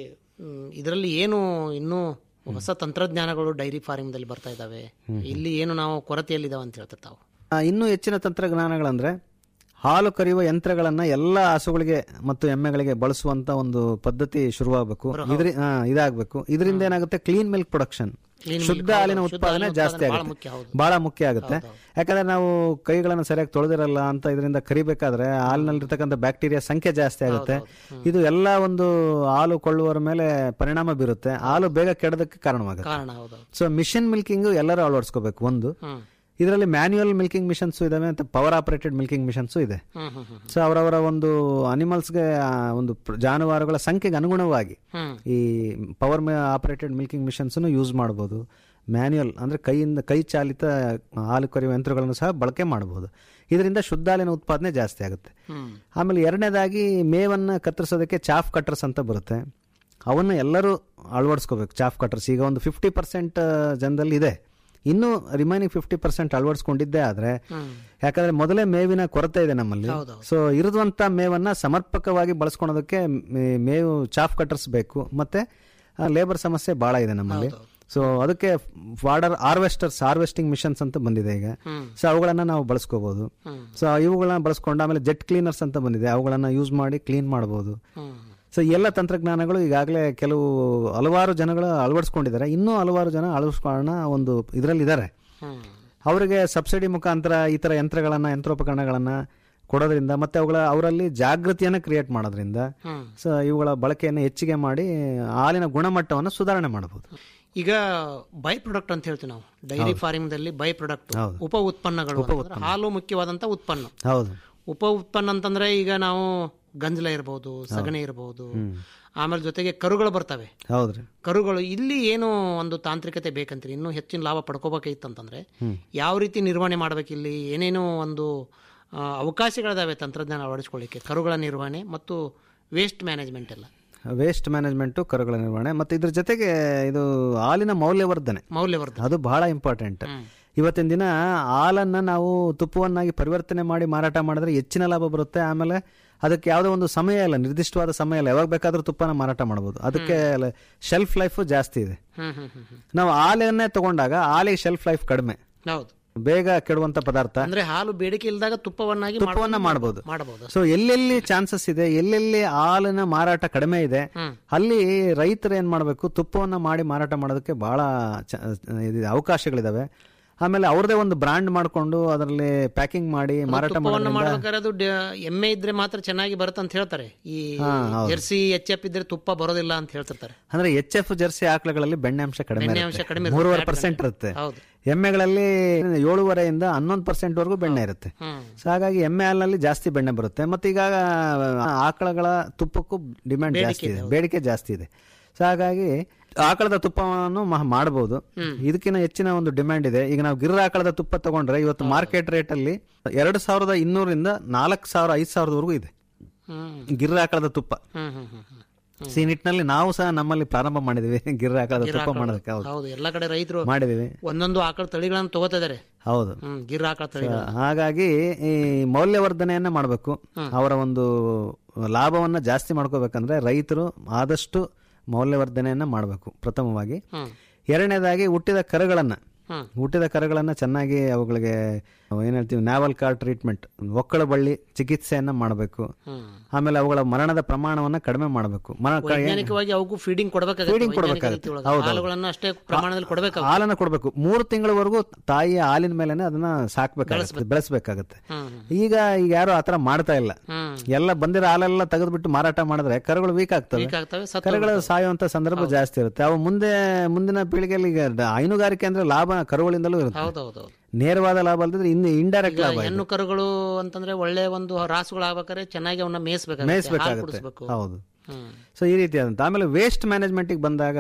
ಇದರಲ್ಲಿ ಏನು ಇನ್ನೂ ಹೊಸ ತಂತ್ರಜ್ಞಾನಗಳು ಡೈರಿ ಫಾರ್ಮಿಂಗ್ ಬರ್ತಾ ಇದಾವೆ ಇಲ್ಲಿ ಏನು ನಾವು ಕೊರತೆಯಲ್ಲಿದ್ದಾವೆ ಅಂತ ಹೇಳ್ತಾರೆ ತಾವು ಆ, ಇನ್ನೂ ಹೆಚ್ಚಿನ ತಂತ್ರಜ್ಞಾನಗಳಂದ್ರೆ ಹಾಲು ಕರೆಯುವ ಯಂತ್ರಗಳನ್ನ ಎಲ್ಲ ಹಸುಗಳಿಗೆ ಮತ್ತು ಎಮ್ಮೆಗಳಿಗೆ ಬಳಸುವಂತ ಒಂದು ಪದ್ಧತಿ ಶುರುವಾಗಬೇಕು ಇದ್ರಿ ಆ, ಇದಾಗಬೇಕು ಇದರಿಂದ ಏನಾಗುತ್ತೆ ಕ್ಲೀನ್ ಮಿಲ್ಕ್ ಪ್ರೊಡಕ್ಷನ್ Clean ಶುದ್ಧ milk, ಹಾಲಿನ ಹೌದು. ಶುದ್ಧ ಉತ್ಪಾದನೆ ಹಾಲಿನ ಜಾಸ್ತಿ ಉತ್ಪಾದನೆ ಬಹಳ ಆಗುತ್ತೆ ಮುಖ್ಯ, ಹೌದು. ಬಹಳ ಮುಖ್ಯ ಆಗುತ್ತೆ ಯಾಕಂದ್ರೆ ನಾವು ಕೈಗಳನ್ನು ಸರಿಯಾಗಿ ತೊಳೆದಿರಲ್ಲ ಅಂತ ಇದರಿಂದ ಕರಿಬೇಕಾದ್ರೆ ಹಾಲಿನಲ್ಲಿರ್ತಕ್ಕಂಥ ಬ್ಯಾಕ್ಟೀರಿಯಾ ಸಂಖ್ಯೆ ಜಾಸ್ತಿ ಆಗುತ್ತೆ ಇದು ಎಲ್ಲ ಒಂದು ಹಾಲು ಕೊಳ್ಳುವವರ ಮೇಲೆ ಪರಿಣಾಮ ಬೀರುತ್ತೆ ಹಾಲು ಬೇಗ ಕೆಡೋದಕ್ಕೆ ಕಾರಣವಾಗುತ್ತೆ ಕಾರಣ ಹೌದು ಸೊ ಮಿಷನ್ ಮಿಲ್ಕಿಂಗ್ ಎಲ್ಲರೂ ಅಳವಡಿಸ್ಕೋಬೇಕು ಒಂದು ಹ್ಮ್ ಇದರಲ್ಲಿ ಮ್ಯಾನ್ಯುಯಲ್ ಮಿಲ್ಕಿಂಗ್ ಮಿಷನ್ಸ್ ಇದಾವೆ ಅಂತ ಪವರ್ ಆಪರೇಟೆಡ್ ಮಿಲ್ಕಿಂಗ್ ಮಿಷನ್ಸ್ ಇದೆ ಹ್ಮ್ ಹ್ಮ್ ಹ್ಮ್ ಸೊ ಅವರವರ ಒಂದು ಅನಿಮಲ್ಸ್ಗೆ ಒಂದು ಪ್ರ- ಜಾನುವಾರುಗಳ ಸಂಖ್ಯೆಗೆ ಅನುಗುಣವಾಗಿ ಹ್ಮ್. ಈ power operated milking machines use ಮಾಡಬಹುದು ಮ್ಯಾನ್ಯುಯಲ್ ಅಂದ್ರೆ ಕೈಯಿಂದ ಕೈ ಚಾಲಿತ ಹಾಲು ಕರೆಯುವ ಯಂತ್ರಗಳನ್ನು ಸಹ ಬಳಕೆ ಮಾಡಬಹುದು ಇದರಿಂದ ಶುದ್ಧ ಹಾಲಿನ ಉತ್ಪಾದನೆ ಜಾಸ್ತಿ ಆಗುತ್ತೆ ಹ್ಮ್ ಆಮೇಲೆ ಎರಡನೇದಾಗಿ ಮೇವನ್ನ ಕತ್ತರಿಸೋದಕ್ಕೆ ಚಾಫ್ ಕಟರ್ಸ್ ಅಂತ ಬರುತ್ತೆ ಅವನ್ನ ಎಲ್ಲರೂ ಅಳವಡಿಸ್ಕೋಬೇಕು ಚಾಫ್ ಕಟರ್ಸ್ ಈಗ ಒಂದು ಫಿಫ್ಟಿ ಪರ್ಸೆಂಟ್ ಜನದಲ್ಲಿ ಇದೆ ಇನ್ನು ರಿಮೈನಿಂಗ್ ಫಿಫ್ಟಿ ಪರ್ಸೆಂಟ್ ಅಳವಡಿಸ್ಕೊಂಡಿದ್ದೇ ಆದ್ರೆ ಯಾಕಂದ್ರೆ ಮೊದಲೇ ಮೇವಿನ ಕೊರತೆ ಇದೆ ನಮ್ಮಲ್ಲಿ ಸೊ ಇರುವಂತ ಮೇವನ್ನ ಸಮರ್ಪಕವಾಗಿ ಬಳಸ್ಕೊಳೋದಕ್ಕೆ ಮೇ- ಮೇವು ಚಾಫ್ ಕಟರ್ಸ್ ಬೇಕು ಮತ್ತೆ ಲೇಬರ್ ಸಮಸ್ಯೆ ಬಹಳ ಇದೆ ನಮ್ಮಲ್ಲಿ ಸೊ ಅದಕ್ಕೆ ವಾಡರ್ ಹಾರ್ವೆಸ್ಟರ್ಸ್ ಹಾರ್ವೆಸ್ಟಿಂಗ್ ಮಿಷನ್ಸ್ ಅಂತ ಬಂದಿದೆ ಈಗ ಸೊ ಅವುಗಳನ್ನ ನಾವು ಬಳಸ್ಕೋಬಹುದು ಸೊ ಇವುಗಳನ್ನ ಬಳಸ್ಕೊಂಡು ಆಮೇಲೆ ಜೆಟ್ ಕ್ಲೀನರ್ಸ್ ಅಂತ ಬಂದಿದೆ ಅವುಗಳನ್ನ ಯೂಸ್ ಮಾಡಿ ಕ್ಲೀನ್ ಮಾಡಬಹುದು ಹ್ಮ್ ಸೊ ಈ ಎಲ್ಲ ತಂತ್ರಜ್ಞಾನಗಳು ಈಗಾಗಲೇ ಕೆಲವು ಹಲವಾರು ಜನಗಳು ಅಳವಡಿಸ್ಕೊಂಡಿದ್ದಾರೆ ಇನ್ನೂ ಹಲವಾರು ಜನ ಅಳವಡಿಸ್ಕೊಳ್ಳೋಣ ಒಂದು ಇದರಲ್ಲಿ ಇದ್ದಾರೆ ಹ್ಮ್ ಅವರಿಗೆ ಸಬ್ಸಿಡಿ ಮುಖಾಂತರ ಈ ತರ ಯಂತ್ರಗಳನ್ನ ಯಂತ್ರೋಪಕರಣಗಳನ್ನ ಕೊಡೋದ್ರಿಂದ ಮತ್ತೆ ಅವುಗಳ ಅವರಲ್ಲಿ ಜಾಗೃತಿಯನ್ನ ಕ್ರಿಯೇಟ್ ಮಾಡೋದ್ರಿಂದ ಹ್ಮ್. ಸೊ ಇವುಗಳ ಬಳಕೆಯನ್ನು ಹೆಚ್ಚಿಗೆ ಮಾಡಿ ಹಾಲಿನ ಗುಣಮಟ್ಟವನ್ನು ಸುಧಾರಣೆ ಮಾಡಬಹುದು ಈಗ ಬೈ ಪ್ರಾಡಕ್ಟ್ ಅಂತ ಹೇಳ್ತೀವಿ ನಾವು ಡೈರಿ ಫಾರ್ಮಿಂಗ್ ದಲ್ಲಿ ಬೈ ಪ್ರಾಡಕ್ಟ್ ಉಪ ಉತ್ಪನ್ನಗಳು ಅಂತಂದ್ರೆ ಹಾಲು ಮುಖ್ಯವಾದಂತ ಉತ್ಪನ್ನ ಹೌದು ಉಪ ಉತ್ಪನ್ನ ಅಂತಂದ್ರೆ ಈಗ ನಾವು ಗಂಜಲ ಇರಬಹುದು ಸಗಣಿ ಇರಬಹುದು ಆಮೇಲೆ ಜೊತೆಗೆ ಕರುಗಳು ಬರ್ತವೆ ಹೌದ್ರಿ ಕರುಗಳು ಇಲ್ಲಿ ಏನು ಒಂದು ತಾಂತ್ರಿಕತೆ ಬೇಕಂತೀರಿ ಇನ್ನೂ ಹೆಚ್ಚಿನ ಲಾಭ ಪಡ್ಕೋಬೇಕಿತ್ತಂತಂದ್ರೆ ಯಾವ ರೀತಿ ನಿರ್ವಹಣೆ ಮಾಡ್ಬೇಕು ಇಲ್ಲಿ ಏನೇನೋ ಒಂದು ಆ, ಅವಕಾಶಗಳಿದಾವೆ ತಂತ್ರಜ್ಞಾನ ಅಳವಡಿಸ್ಕೊಳ್ಳಿಕ್ಕೆ ಕರುಗಳ ನಿರ್ವಹಣೆ ಮತ್ತು ವೇಸ್ಟ್ ಮ್ಯಾನೇಜ್ಮೆಂಟ್ ಎಲ್ಲ ವೇಸ್ಟ್ ಮ್ಯಾನೇಜ್ಮೆಂಟ್ ಕರುಗಳ ನಿರ್ವಹಣೆ ಮತ್ತೆ ಇದ್ರ ಜೊತೆಗೆ ಇದು ಹಾಲಿನ ಮೌಲ್ಯವರ್ಧನೆ ಮೌಲ್ಯವರ್ಧನೆ ಅದು ಬಹಳ ಇಂಪಾರ್ಟೆಂಟ್ ಇವತ್ತಿನ ದಿನ ಹಾಲನ್ನು ನಾವು ತುಪ್ಪವನ್ನಾಗಿ ಪರಿವರ್ತನೆ ಮಾಡಿ ಮಾರಾಟ ಮಾಡಿದ್ರೆ ಹೆಚ್ಚಿನ ಲಾಭ ಬರುತ್ತೆ ಆಮೇಲೆ ಅದಕ್ಕೆ ಯಾವುದೋ ಒಂದು ಸಮಯ ಇಲ್ಲ ನಿರ್ದಿಷ್ಟವಾದ ಸಮಯ ಇಲ್ಲ ಯಾವಾಗ ಬೇಕಾದ್ರೂ ತುಪ್ಪನ ಮಾರಾಟ ಮಾಡ್ಬೋದು ಅದಕ್ಕೆ ಶೆಲ್ಫ್ ಲೈಫ್ ಜಾಸ್ತಿ ಇದೆ ಹ್ಮ್ ಹ್ಮ್ ಹ್ಮ್ ಹ್ಮ್ ನಾವು ಹಾಲನ್ನೇ ತಗೊಂಡಾಗ ಹಾಲಿಗೆ ಶೆಲ್ಫ್ ಲೈಫ್ ಕಡಿಮೆ ಹೌದು ಬೇಗ ಕೆಡುವಂತ ಪದಾರ್ಥ ಅಂದ್ರೆ ಹಾಲು ಬೇಡಿಕೆ ಇಲ್ದಾಗ ತುಪ್ಪವನ್ನಾಗಿ ತುಪ್ಪವನ್ನ ಮಾಡಬಹುದು ಮಾಡಬಹುದು ಸೊ ಎಲ್ಲೆಲ್ಲಿ ಚಾನ್ಸಸ್ ಇದೆ ಎಲ್ಲೆಲ್ಲಿ ಹಾಲಿನ ಮಾರಾಟ ಕಡಿಮೆ ಇದೆ ಅಲ್ಲಿ ರೈತರು ಏನ್ ಮಾಡಬೇಕು ತುಪ್ಪವನ್ನ ಮಾಡಿ ಮಾರಾಟ ಮಾಡೋದಕ್ಕೆ ಬಹಳ ಚ- ಇದಿದೆ, ಅವಕಾಶಗಳಿದಾವೆ ಆಮೇಲೆ ಅವ್ರದೇ ಒಂದು ಬ್ರಾಂಡ್ ಮಾಡ್ಕೊಂಡು ಅದರಲ್ಲಿ ಪ್ಯಾಕಿಂಗ್ ಮಾಡಿ ಮಾರಾಟ ತುಪ್ಪವನ್ನು ಮಾಡೋದ್ರಿಂದ ಮಾಡ್ಬೇಕಾದ್ರೆ ಅದು ಡ- ಎಮ್ಮೆ ಇದ್ರೆ ಮಾತ್ರ ಚೆನ್ನಾಗಿ ಬರುತ್ತೆ ಅಂತ ಹೇಳ್ತಾರೆ ಈ ಜೆರ್ಸಿ ಎಚ್ ಎಫ್ ಇದ್ರೆ ತುಪ್ಪ ಬರೋದಿಲ್ಲ ಅಂತ ಹೇಳ್ತಿರ್ತಾರೆ ಅಂದ್ರೆ ಎಚ್ ಎಫ್ ಜರ್ಸಿ ಆಕಳಗಳಲ್ಲಿ ಬೆಣ್ಣೆ ಅಂಶ ಕಡಿಮೆ ಬೆಣ್ಣೆ ಇರುತ್ತೆ. ಅಂಶ ಕಡಿಮೆ ಇರುತ್ತೆ, ಮೂರುವರೆ fat ಪರ್ಸೆಂಟ್ ನಲ್ಲಿ. ಇರುತ್ತೆ ಹೌದು. ಎಮ್ಮೆಗಳಲ್ಲಿ ಏಳುವರೆಯಿಂದ ಹನ್ನೊಂದು ಪರ್ಸೆಂಟ್ ವರೆಗೂ ಬೆಣ್ಣೆ ಇರುತ್ತೆ ಹ್ಮ್. ಸೊ ಹಾಗಾಗಿ ಎಮ್ಮೆ ಹಾಲಿನಲ್ಲಿ ಜಾಸ್ತಿ ಬೆಣ್ಣೆ ಬರುತ್ತೆ ಮತ್ತೆ ಈಗ ಆಕಳಗಳ ತುಪ್ಪಕ್ಕೂ ಡಿಮ್ಯಾಂಡ್ ಜಾಸ್ತಿ ಇದೆ ಬೇಡಿಕೆ ಜಾಸ್ತಿ ಇದೆ ಸೊ ಹಾಗಾಗಿ ಆಕಳದ ತುಪ್ಪವನ್ನು ಮ- ಮಾಡಬಹುದು ಇದಕ್ಕಿಂತ ಹೆಚ್ಚಿನ ಒಂದು ಡಿಮ್ಯಾಂಡ್ ಇದೆ ಈಗ ನಾವು ಗಿರ್ ಆಕಳದ ತುಪ್ಪ ತಗೊಂಡ್ರೆ ಇವತ್ತು ಮಾರ್ಕೆಟ್ ರೇಟ್ ಅಲ್ಲಿ ಎರಡು ಸಾವಿರದ ಇನ್ನೂರಿಂದ ನಾಲ್ಕು ಸಾವಿರ ಐದು ಸಾವಿರದವರೆಗೂ ಇದೆ ಹ್ಮ್ ಗಿರ್ ಆಕಳದ ತುಪ್ಪ ಹ್ಮ್ ಹ್ಮ್ ಹ್ಮ್ ಹ್ಮ್. ಈ ನಿಟ್ಟಿನಲ್ಲಿ ನಾವು ಸಹ ನಮ್ಮಲ್ಲಿ ಪ್ರಾರಂಭ ಮಾಡಿದ್ವಿ ಗಿರ್ ಆಕಳದ ತುಪ್ಪ ಮಾಡೋದಕ್ಕೆ ಹೌದು ಹೌದು ಎಲ್ಲ ಕಡೆ ರೈತರು ಮಾಡಿದೀವಿ ಒಂದೊಂದು ಆಕಳ ತಳಿಗಳನ್ನು ತಗೋತಾ ಇದಾರೆ ಹೌದು ಹ್ಮ್ ಗಿರ್ ಆಕಳ ತಳಿಗಳು ಹಾಗಾಗಿ ಈ ಮೌಲ್ಯವರ್ಧನೆಯನ್ನ ಮಾಡಬೇಕು ಅವರ ಒಂದು ಲಾಭವನ್ನ ಜಾಸ್ತಿ ಮಾಡ್ಕೋಬೇಕಂದ್ರೆ ರೈತರು ಆದಷ್ಟು ಮೌಲ್ಯವರ್ಧನೆಯನ್ನ ಮಾಡಬೇಕು ಪ್ರಥಮವಾಗಿ ಹ್ಮ್ ಎರಡನೇದಾಗಿ ಹುಟ್ಟಿದ ಕರುಗಳನ್ನ ಹ್ಮ್. ಹುಟ್ಟಿದ ಕರುಗಳನ್ನ ಚೆನ್ನಾಗಿ ಅವುಗಳಿಗೆ ಏನ್ ಹೇಳ್ತೀವಿ ನ್ಯಾವಲ್ ಕಾರ್ ಟ್ರೀಟ್ಮೆಂಟ್ ಒಕ್ಕಳ ಬಳ್ಳಿ ಚಿಕಿತ್ಸೆಯನ್ನ ಮಾಡಬೇಕು ಹ್ಮ್ ಆಮೇಲೆ ಅವುಗಳ ಮರಣದ ಪ್ರಮಾಣವನ್ನ ಕಡಿಮೆ ಮಾಡಬೇಕು ಮರಣ ಕ- ವೈಜ್ಞಾನಿಕವಾಗಿ ಅವಕ್ಕೂ ಫೀಡಿಂಗ್ ಕೊಡಬೇಕಾಗುತ್ತೆ Feeding ವೈಜ್ಞಾನಿಕ ಕೊಡ್ಬೇಕಾಗುತ್ತೆ. ರೀತಿಯೊಳಗೆ. ಹೌದು, ಹೌದು. ಹಾಲುಗಳನ್ನ ಅಷ್ಟೇ ಪ್ರಮಾಣದಲ್ಲಿ ಕೊಡಬೇಕು ಹಾಲನ್ನ ಕೊಡಬೇಕು ಮೂರು ತಿಂಗಳವರೆಗೂ ತಾಯಿಯ ಹಾಲಿನ ಮೇಲೆನೆ ಅದನ್ನ ಸಾಕ್ಬೇಕಾಗುತ್ತೆ ಬೆಳೆಸಬೇಕಾಗುತ್ತೆ ಹ್ಮ್ ಈಗ ಈಗ ಯಾರು ಆತರ ಮಾಡ್ತಾ ಇಲ್ಲ ಹ್ಮ್ ಎಲ್ಲ ಬಂದಿರೋ ಹಾಲೆಲ್ಲ ತೆಗೆದ್ಬಿಟ್ಟು ಮಾರಾಟ ಮಾಡಿದ್ರೆ ಕರುಗಳು ವೀಕ್ ಆಗ್ತವೆ ವೀಕ್ ಆಗ್ತವೆ ಸತ್ತು ಕರುಗಳು ಸಾಯುವಂತ ಸಂದರ್ಭ ಜಾಸ್ತಿ ಇರುತ್ತೆ ಅವು ಮುಂದೆ ಮುಂದಿನ ಪೀಳಿಗೆಯಲ್ಲಿ ಈಗ ಡ- ಹೈನುಗಾರಿಕೆ ಅಂದ್ರೆ ಲಾಭ ಕರುಗಳಿಂದಲೂ ಇರುತ್ತೆ ಹೌದೌದು ನೇರವಾದ ಲಾಭ ಅಲ್ಲದ್ರೆ ಇನ್ನು ಇಂಡೈರೆಕ್ಟ್ ಲಾಭ ಇದೆ. ಹೆಣ್ಣು ಕರುಗಳು ಅಂತಂದ್ರೆ ಒಳ್ಳೆ ಒಂದು ರಾಸುಗಳು ಆಗ್ಬೇಕಾದ್ರೆ ಚೆನ್ನಾಗಿ ಅವನ್ನ ಮೇಯಿಸ್ಬೇಕಾಗುತ್ತೆ ಹಾಲು ಮೇಯಿಸ್ಬೇಕಾಗುತ್ತೆ ಕುಡಿಸ್ಬೇಕು ಹೌದು ಹ್ಮ್ ಸೊ ಈ ರೀತಿಯಾದಂತ ಆಮೇಲೆ ವೇಸ್ಟ್ ಮ್ಯಾನೇಜ್ಮೆಂಟಿಗೆ ಬಂದಾಗ